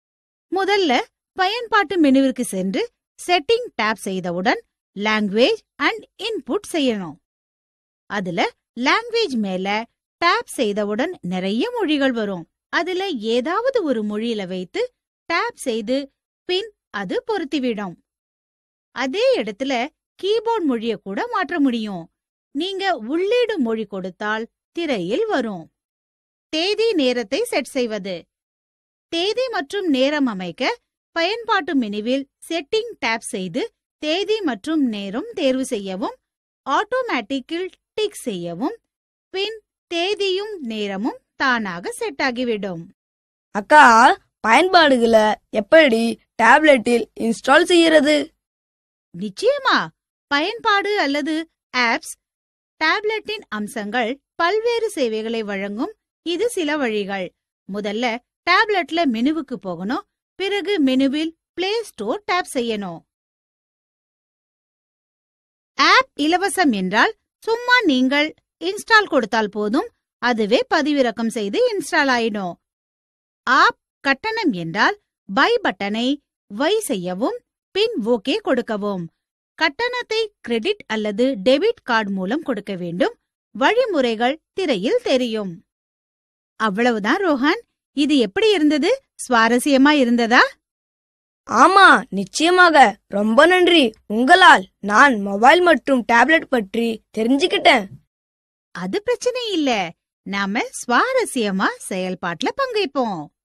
முதல்ல பயன்பாட்டு மெனுவிற்கு சென்று செட்டிங் டாப் செய்தவுடன் லாங்குவேஜ் அண்ட் இன்புட் செய்யணும் அதுல லாங்குவேஜ் மேல டாப் செய்தவுடன் நிறைய மொழிகள் வரும் அதுல ஏதாவது ஒரு மொழியில வைத்து டாப் செய்து பின் அது பொருத்திவிடும் அதே இடத்துல கீபோர்ட் மொழிய கூட மாற்ற முடியும் நீங்க உள்ளீடு மொழி கொடுத்தால் திரையில் வரும் தேதி நேரத்தை செட் செய்வது தேதி மற்றும் நேரம் அமைக்க பயன்பாட்டு மெனுவில் செட்டிங் டாப் செய்து தேதி மற்றும் நேரம் தேர்வு செய்யவும் ஆட்டோமேட்டிக்கில் டிக் செய்யவும் பின் தேதியும் நேரமும் தானாக செட் ஆகிவிடும் அக்கா பயன்பாடுகளை எப்படி டேப்லெட்டில் இன்ஸ்டால் செய்யறது நிச்சயமா பயன்பாடு அல்லது ஆப்ஸ் டேப்லெட்டின் அம்சங்கள் பல்வேறு சேவைகளை வழங்கும் இது சில வழிகள் முதல்ல டேப்லெட்ல மெனுவுக்கு போகணும் பிறகு மெனுவில் பிளே ஸ்டோர் டேப் செய்யணும் ஆப் இலவசம் என்றால் சும்மா நீங்கள் இன்ஸ்டால் கொடுத்தால் போதும் அதுவே பதிவிறக்கம் செய்து இன்ஸ்டால் ஆயிடும் ஆப் கட்டணம் என்றால் பை பட்டனை வை செய்யவும் பின் ஓகே கொடுக்கவும் கட்டணத்தை கிரெடிட் அல்லது டெபிட் கார்டு மூலம் கொடுக்க வேண்டும் வழிமுறைகள் திரையில் தெரியும் அவ்வளவுதான் ரோஹன் இது எப்படி இருந்தது சுவாரஸ்யமா இருந்ததா ஆமா நிச்சயமாக ரொம்ப நன்றி உங்களால் நான் மொபைல் மற்றும் டேப்லெட் பற்றி தெரிஞ்சுக்கிட்டேன் அது பிரச்சனை இல்ல நாம சுவாரஸ்யமா செயல்பாட்டுல பங்கேற்போம்